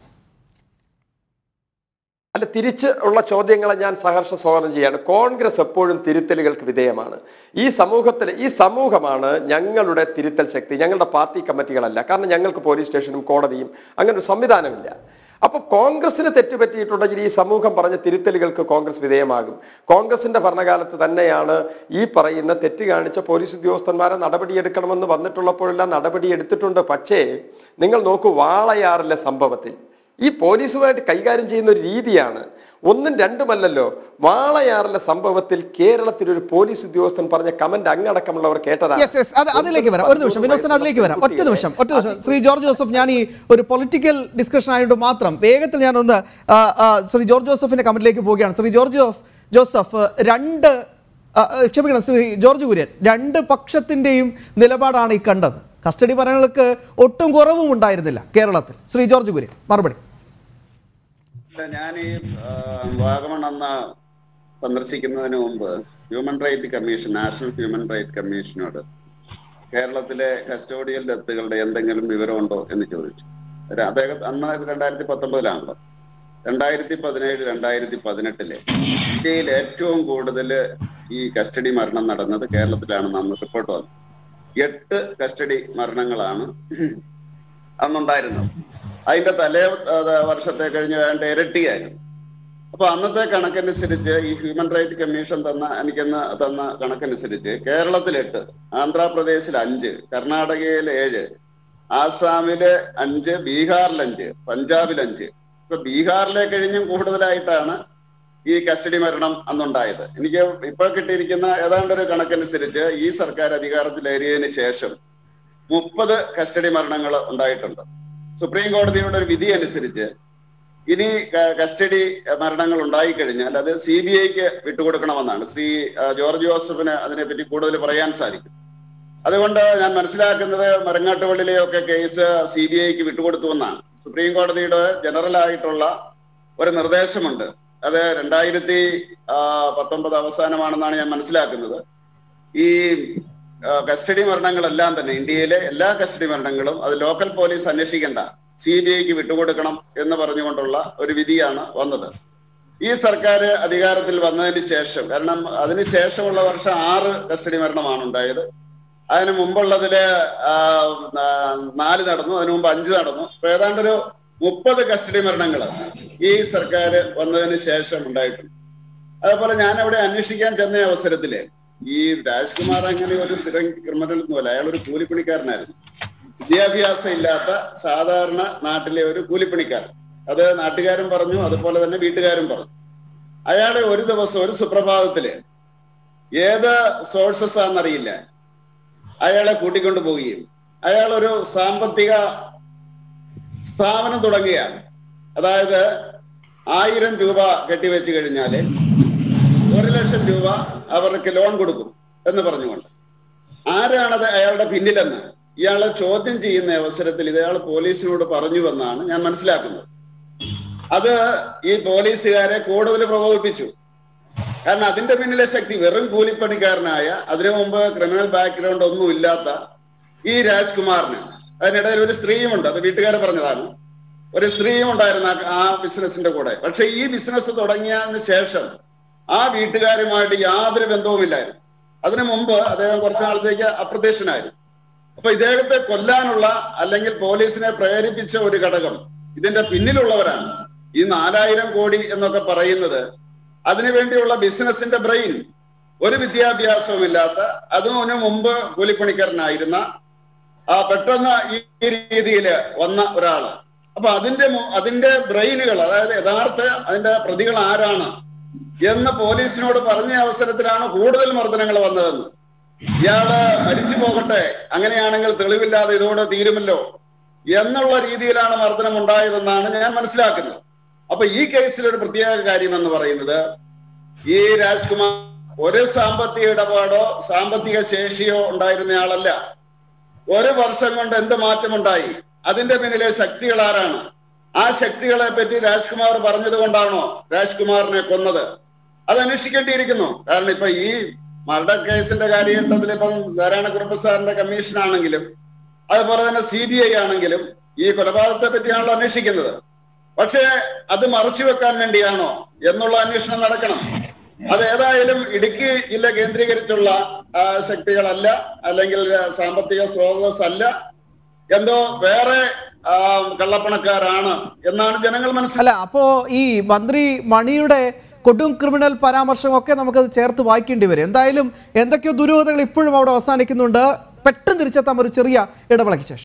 അല്ല തിരിച്ച് ഉള്ള ചോദ്യങ്ങളെ ഞാൻ സഹർഷ സ്വാഗതം ചെയ്യാണ് കോൺഗ്രസ് എപ്പോഴും തിരുത്തലുകൾക്ക് വിധേയമാണ് ഈ സമൂഹത്തിൽ ഈ സമൂഹമാണ് ഞങ്ങളുടെ തിരുത്തൽ ശക്തി ഞങ്ങളുടെ പാർട്ടി കമ്മിറ്റികളല്ല കാരണം ഞങ്ങൾക്ക് പോലീസ് സ്റ്റേഷനും കോടതിയും അങ്ങനെ ഒരു സംവിധാനമില്ല അപ്പൊ കോൺഗ്രസിന് തെറ്റുപറ്റിയിട്ടുണ്ടെങ്കിൽ ഈ സമൂഹം പറഞ്ഞ തിരുത്തലുകൾക്ക് കോൺഗ്രസ് വിധേയമാകും കോൺഗ്രസിന്റെ ഭരണകാലത്ത് തന്നെയാണ് ഈ പറയുന്ന തെറ്റ് കാണിച്ച പോലീസ് ഉദ്യോഗസ്ഥന്മാരെ നടപടിയെടുക്കണമെന്ന് വന്നിട്ടുള്ളപ്പോഴെല്ലാം നടപടി എടുത്തിട്ടുണ്ട് പക്ഷേ നിങ്ങൾ നോക്കൂ വാളയാറിലെ സംഭവത്തിൽ ഈ പോലീസുമായിട്ട് കൈകാര്യം ചെയ്യുന്ന ഒരു രീതിയാണ് ഒന്നും രണ്ടുമല്ലല്ലോ വാളയാറിലെ സംഭവത്തിൽ കേരളത്തിൽ ഒരു പോലീസ് ഉദ്യോഗസ്ഥൻ പറഞ്ഞ കമന്റ് അങ്ങടക്കമുള്ളവർ കേട്ടതാണ് യെസ് യെസ് അത് അതിലേക്ക് വരാം ഒരു നിമിഷം വിനോദ് സൻ അതിലേക്ക് വരാം ഒറ്റ നിമിഷം ഒറ്റ നിമിഷം ശ്രീ ജോർജ് ജോസഫ് ഞാൻ ഈ ഒരു പൊളിറ്റിക്കൽ ഡിസ്കഷൻ ആയതുകൊണ്ട് മാത്രം വേഗത്തിൽ ഞാനൊന്ന് ആ, ആ, ശ്രീ ജോർജ് ജോസഫിന്റെ കമന്റിലേക്ക് പോവുകയാണ് ശ്രീ ജോർജ് ജോഫ് ജോസഫ് രണ്ട് ആ, ആ, ക്ഷമിക്കണം ശ്രീ ജോർജ് കുര്യൻ രണ്ട് പക്ഷത്തിന്റെയും നിലപാടാണ് ഈ കണ്ടത് കസ്റ്റഡി മരണങ്ങൾക്ക് ഒട്ടും കുറവും ഉണ്ടായിരുന്നില്ല കേരളത്തിൽ ശ്രീ ജോർജ് കുര്യൻ മറുപടി ഞാൻ ഈ വാഗമൺ അന്ന് സന്ദർശിക്കുന്നതിന് മുമ്പ് human right commission national human right കമ്മീഷനോട് കേരളത്തിലെ കസ്റ്റോഡിയൽ ഡെത്തുകളുടെ എന്തെങ്കിലും വിവരമുണ്ടോ എന്ന് ചോദിച്ചു ഒരു അദ്ദേഹം അന്ന് ഇത് രണ്ടായിരത്തി പത്തൊമ്പതിലാണല്ലോ രണ്ടായിരത്തി പതിനേഴ് രണ്ടായിരത്തി പതിനെട്ടിലെ ഇന്ത്യയിൽ ഏറ്റവും കൂടുതൽ ഈ കസ്റ്റഡി മരണം നടന്നത് കേരളത്തിലാണെന്ന് അന്ന് റിപ്പോർട്ട് വന്നു എട്ട് കസ്റ്റഡി മരണങ്ങളാണ് അന്നുണ്ടായിരുന്നത് അതിന്റെ തലേ അത് വർഷത്തെ കഴിഞ്ഞ് വേണ്ട ഇരട്ടിയായിരുന്നു അപ്പൊ അന്നത്തെ കണക്കനുസരിച്ച് ഈ ഹ്യൂമൻ റൈറ്റ് കമ്മീഷൻ തന്ന എനിക്കെന്ന് തന്ന കണക്കനുസരിച്ച് കേരളത്തിൽ എട്ട് ആന്ധ്രാപ്രദേശിൽ അഞ്ച് കർണാടകയിൽ ഏഴ് ആസാമില് അഞ്ച് ബീഹാറിൽ അഞ്ച് പഞ്ചാബിൽ അഞ്ച് ഇപ്പൊ ബീഹാറിലെ കഴിഞ്ഞും കൂടുതലായിട്ടാണ് ഈ കസ്റ്റഡി മരണം അന്നുണ്ടായത് എനിക്ക് ഇപ്പോൾ കിട്ടിയിരിക്കുന്ന ഏതാണ്ട് ഒരു കണക്കനുസരിച്ച് ഈ സർക്കാർ അധികാരത്തിലേറിയതിന് ശേഷം മുപ്പത് കസ്റ്റഡി മരണങ്ങൾ ഉണ്ടായിട്ടുണ്ട് സുപ്രീം കോടതിയുടെ ഒരു വിധി അനുസരിച്ച് ഇനി ക- കസ്റ്റഡി മരണങ്ങൾ ഉണ്ടായിക്കഴിഞ്ഞാൽ അത് സി ബി ഐക്ക് വിട്ടുകൊടുക്കണമെന്നാണ് ശ്രീ ആ, ജോർജ് ജോസഫിന് അതിനെപ്പറ്റി കൂടുതൽ പറയാൻ സാധിക്കും അതുകൊണ്ട് ഞാൻ മനസ്സിലാക്കുന്നത് മരങ്ങാട്ടുപള്ളിലെയൊക്കെ കേസ് സി ബി ഐക്ക് വിട്ടുകൊടുത്തു എന്നാണ് സുപ്രീം കോടതിയുടെ ജനറൽ ആയിട്ടുള്ള ഒരു നിർദ്ദേശമുണ്ട് അത് രണ്ടായിരത്തി ആ, പത്തൊമ്പത് അവസാനമാണെന്നാണ് ഞാൻ മനസ്സിലാക്കുന്നത് ഈ ആ, കസ്റ്റഡി മരണങ്ങളെല്ലാം തന്നെ ഇന്ത്യയിലെ എല്ലാ കസ്റ്റഡി മരണങ്ങളും അത് ലോക്കൽ പോലീസ് അന്വേഷിക്കേണ്ട സി ബി ഐക്ക് വിട്ടുകൊടുക്കണം എന്ന് പറഞ്ഞുകൊണ്ടുള്ള ഒരു വിധിയാണ് വന്നത് ഈ സർക്കാർ അധികാരത്തിൽ വന്നതിന് ശേഷം കാരണം അതിന് ശേഷമുള്ള വർഷം ആറ് കസ്റ്റഡി മരണമാണ് ഉണ്ടായത് അതിന് മുമ്പുള്ളതില് ആ, നാ- നാല് നടന്നു അതിനു മുമ്പ് അഞ്ച് നടന്നു അപ്പൊ ഏതാണ്ട് ഒരു മുപ്പത് കസ്റ്റഡി മരണങ്ങൾ ഈ സർക്കാർ വന്നതിന് ശേഷം ഉണ്ടായിട്ടുണ്ട് അതുപോലെ ഞാൻ അവിടെ അന്വേഷിക്കാൻ ചെന്ന അവസരത്തില് ഈ രാജ്കുമാർ അങ്ങനെ ഒരു സ്ഥിരം ക്രിമിനൽ ഒന്നുമല്ല അയാൾ ഒരു കൂലിപ്പണിക്കാരനായിരുന്നു വിദ്യാഭ്യാസം ഇല്ലാത്ത സാധാരണ നാട്ടിലെ ഒരു കൂലിപ്പണിക്കാരൻ അത് നാട്ടുകാരും പറഞ്ഞു അതുപോലെ തന്നെ വീട്ടുകാരും പറഞ്ഞു അയാളെ ഒരു ദിവസം ഒരു സുപ്രഭാതത്തില് ഏത് സോഴ്സസ് ആണെന്നറിയില്ല അയാളെ കൂട്ടിക്കൊണ്ടു പോവുകയും അയാൾ ഒരു സാമ്പത്തിക സ്ഥാപനം തുടങ്ങുകയാണ് അതായത് ആയിരം രൂപ കെട്ടിവെച്ച് കഴിഞ്ഞാല് ഒരു ലക്ഷം രൂപ അവർക്ക് ലോൺ കൊടുക്കും എന്ന് പറഞ്ഞുകൊണ്ട് ആരാണത് അയാളുടെ പിന്നിലെന്ന് ഇയാളെ ചോദ്യം ചെയ്യുന്ന അവസരത്തിൽ ഇത് അയാൾ പോലീസിനോട് പറഞ്ഞുവെന്നാണ് ഞാൻ മനസ്സിലാക്കുന്നത് അത് ഈ പോലീസുകാരെ കൂടുതൽ പ്രകോപിപ്പിച്ചു കാരണം അതിന്റെ പിന്നിലെ ശക്തി വെറും കൂലിപ്പണിക്കാരനായ അതിനു മുമ്പ് ക്രിമിനൽ ബാക്ക്ഗ്രൗണ്ട് ഒന്നും ഇല്ലാത്ത ഈ രാജ്കുമാറിന് അതിനിടയിൽ ഒരു സ്ത്രീയുമുണ്ട് അത് വീട്ടുകാരെ പറഞ്ഞതാണ് ഒരു സ്ത്രീയും ഉണ്ടായിരുന്നു ആ- ആ ബിസിനസിന്റെ കൂടെ പക്ഷെ ഈ ബിസിനസ് തുടങ്ങിയതിന് ശേഷം ആ വീട്ടുകാരുമായിട്ട് യാതൊരു ബന്ധവുമില്ലായിരുന്നു അതിനു മുമ്പ് അദ്ദേഹം കുറച്ചു നാളത്തേക്ക് അപ്രത്യക്ഷനായിരുന്നു അപ്പൊ ഇദ്ദേഹത്തെ കൊല്ലാനുള്ള അല്ലെങ്കിൽ പോലീസിനെ പ്രേരിപ്പിച്ച ഒരു ഘടകം ഇതിന്റെ പിന്നിലുള്ളവരാണ് ഈ നാലായിരം കോടി എന്നൊക്കെ പറയുന്നത് അതിനുവേണ്ടിയുള്ള ബിസിനസിന്റെ ബ്രെയിൻ ഒരു വിദ്യാഭ്യാസവുമില്ലാത്ത അതിനു മുമ്പ് കൂലിപ്പണിക്കാരനായിരുന്ന ആ പെട്ടെന്ന് ഈ രീതിയിൽ വന്ന ഒരാള് അപ്പൊ അതിന്റെ മു- അതിന്റെ ബ്രെയിനുകൾ അതായത് യഥാർത്ഥ അതിന്റെ പ്രതികൾ ആരാണ് എന്ന് പോലീസിനോട് പറഞ്ഞ അവസരത്തിലാണ് കൂടുതൽ മർദ്ദനങ്ങൾ വന്നതെന്ന് ഇയാള് മരിച്ചു പോകട്ടെ അങ്ങനെയാണെങ്കിൽ തെളിവില്ലാതെ ഇതോടെ തീരുമല്ലോ എന്നുള്ള രീതിയിലാണ് മർദ്ദനം ഉണ്ടായതെന്നാണ് ഞാൻ മനസ്സിലാക്കുന്നത് അപ്പൊ ഈ കേസിൽ ഒരു പ്രത്യേക കാര്യം എന്ന് പറയുന്നത് ഈ രാജ്കുമാർ ഒരു സാമ്പത്തിക ഇടപാടോ സാമ്പത്തിക ശേഷിയോ ഉണ്ടായിരുന്നയാളല്ല ഒരു വർഷം കൊണ്ട് എന്ത് മാറ്റമുണ്ടായി അതിന്റെ പിന്നിലെ ശക്തികൾ ആരാണ് ആ ശക്തികളെ പറ്റി രാജ്കുമാർ പറഞ്ഞത് കൊണ്ടാണോ രാജ്കുമാറിനെ കൊന്നത് അത് അന്വേഷിക്കേണ്ടിയിരിക്കുന്നു കാരണം ഇപ്പൊ ഈ മർഡർ കേസിന്റെ കാര്യഘട്ടത്തിൽ ഇപ്പം നാരായണക്കുറുപ്പ് സാറിന്റെ കമ്മീഷൻ ആണെങ്കിലും അതുപോലെ തന്നെ സി ബി ഐ ആണെങ്കിലും ഈ കൊലപാതകത്തെ പറ്റിയാണല്ലോ അന്വേഷിക്കുന്നത് പക്ഷേ അത് മറച്ചു വെക്കാൻ വേണ്ടിയാണോ എന്നുള്ള അന്വേഷണം നടക്കണം അത് ഏതായാലും ഇടുക്കി ജില്ല കേന്ദ്രീകരിച്ചുള്ള ആ, ശക്തികളല്ല അല്ലെങ്കിൽ ആ, സാമ്പത്തിക സ്രോതസ് അല്ല എന്തോ വേറെ ആ, കള്ളപ്പണക്കാരാണ് എന്നാണ് ജനങ്ങൾ മനസ്സിലാക്കുന്നത് അല്ല അപ്പോ ഈ മന്ത്രി മണിയുടെ കൊടും ക്രിമിനൽ പരാമർശമൊക്കെ നമുക്കത് ചേർത്ത് വായിക്കേണ്ടി വരും എന്തായാലും എന്തൊക്കെയോ ദുരൂഹതകൾ ഇപ്പോഴും അവിടെ അവസാനിക്കുന്നുണ്ട് പെട്ടെന്ന് തിരിച്ചെത്താം ഒരു ചെറിയ ഇടവേളയ്ക്ക് ശേഷം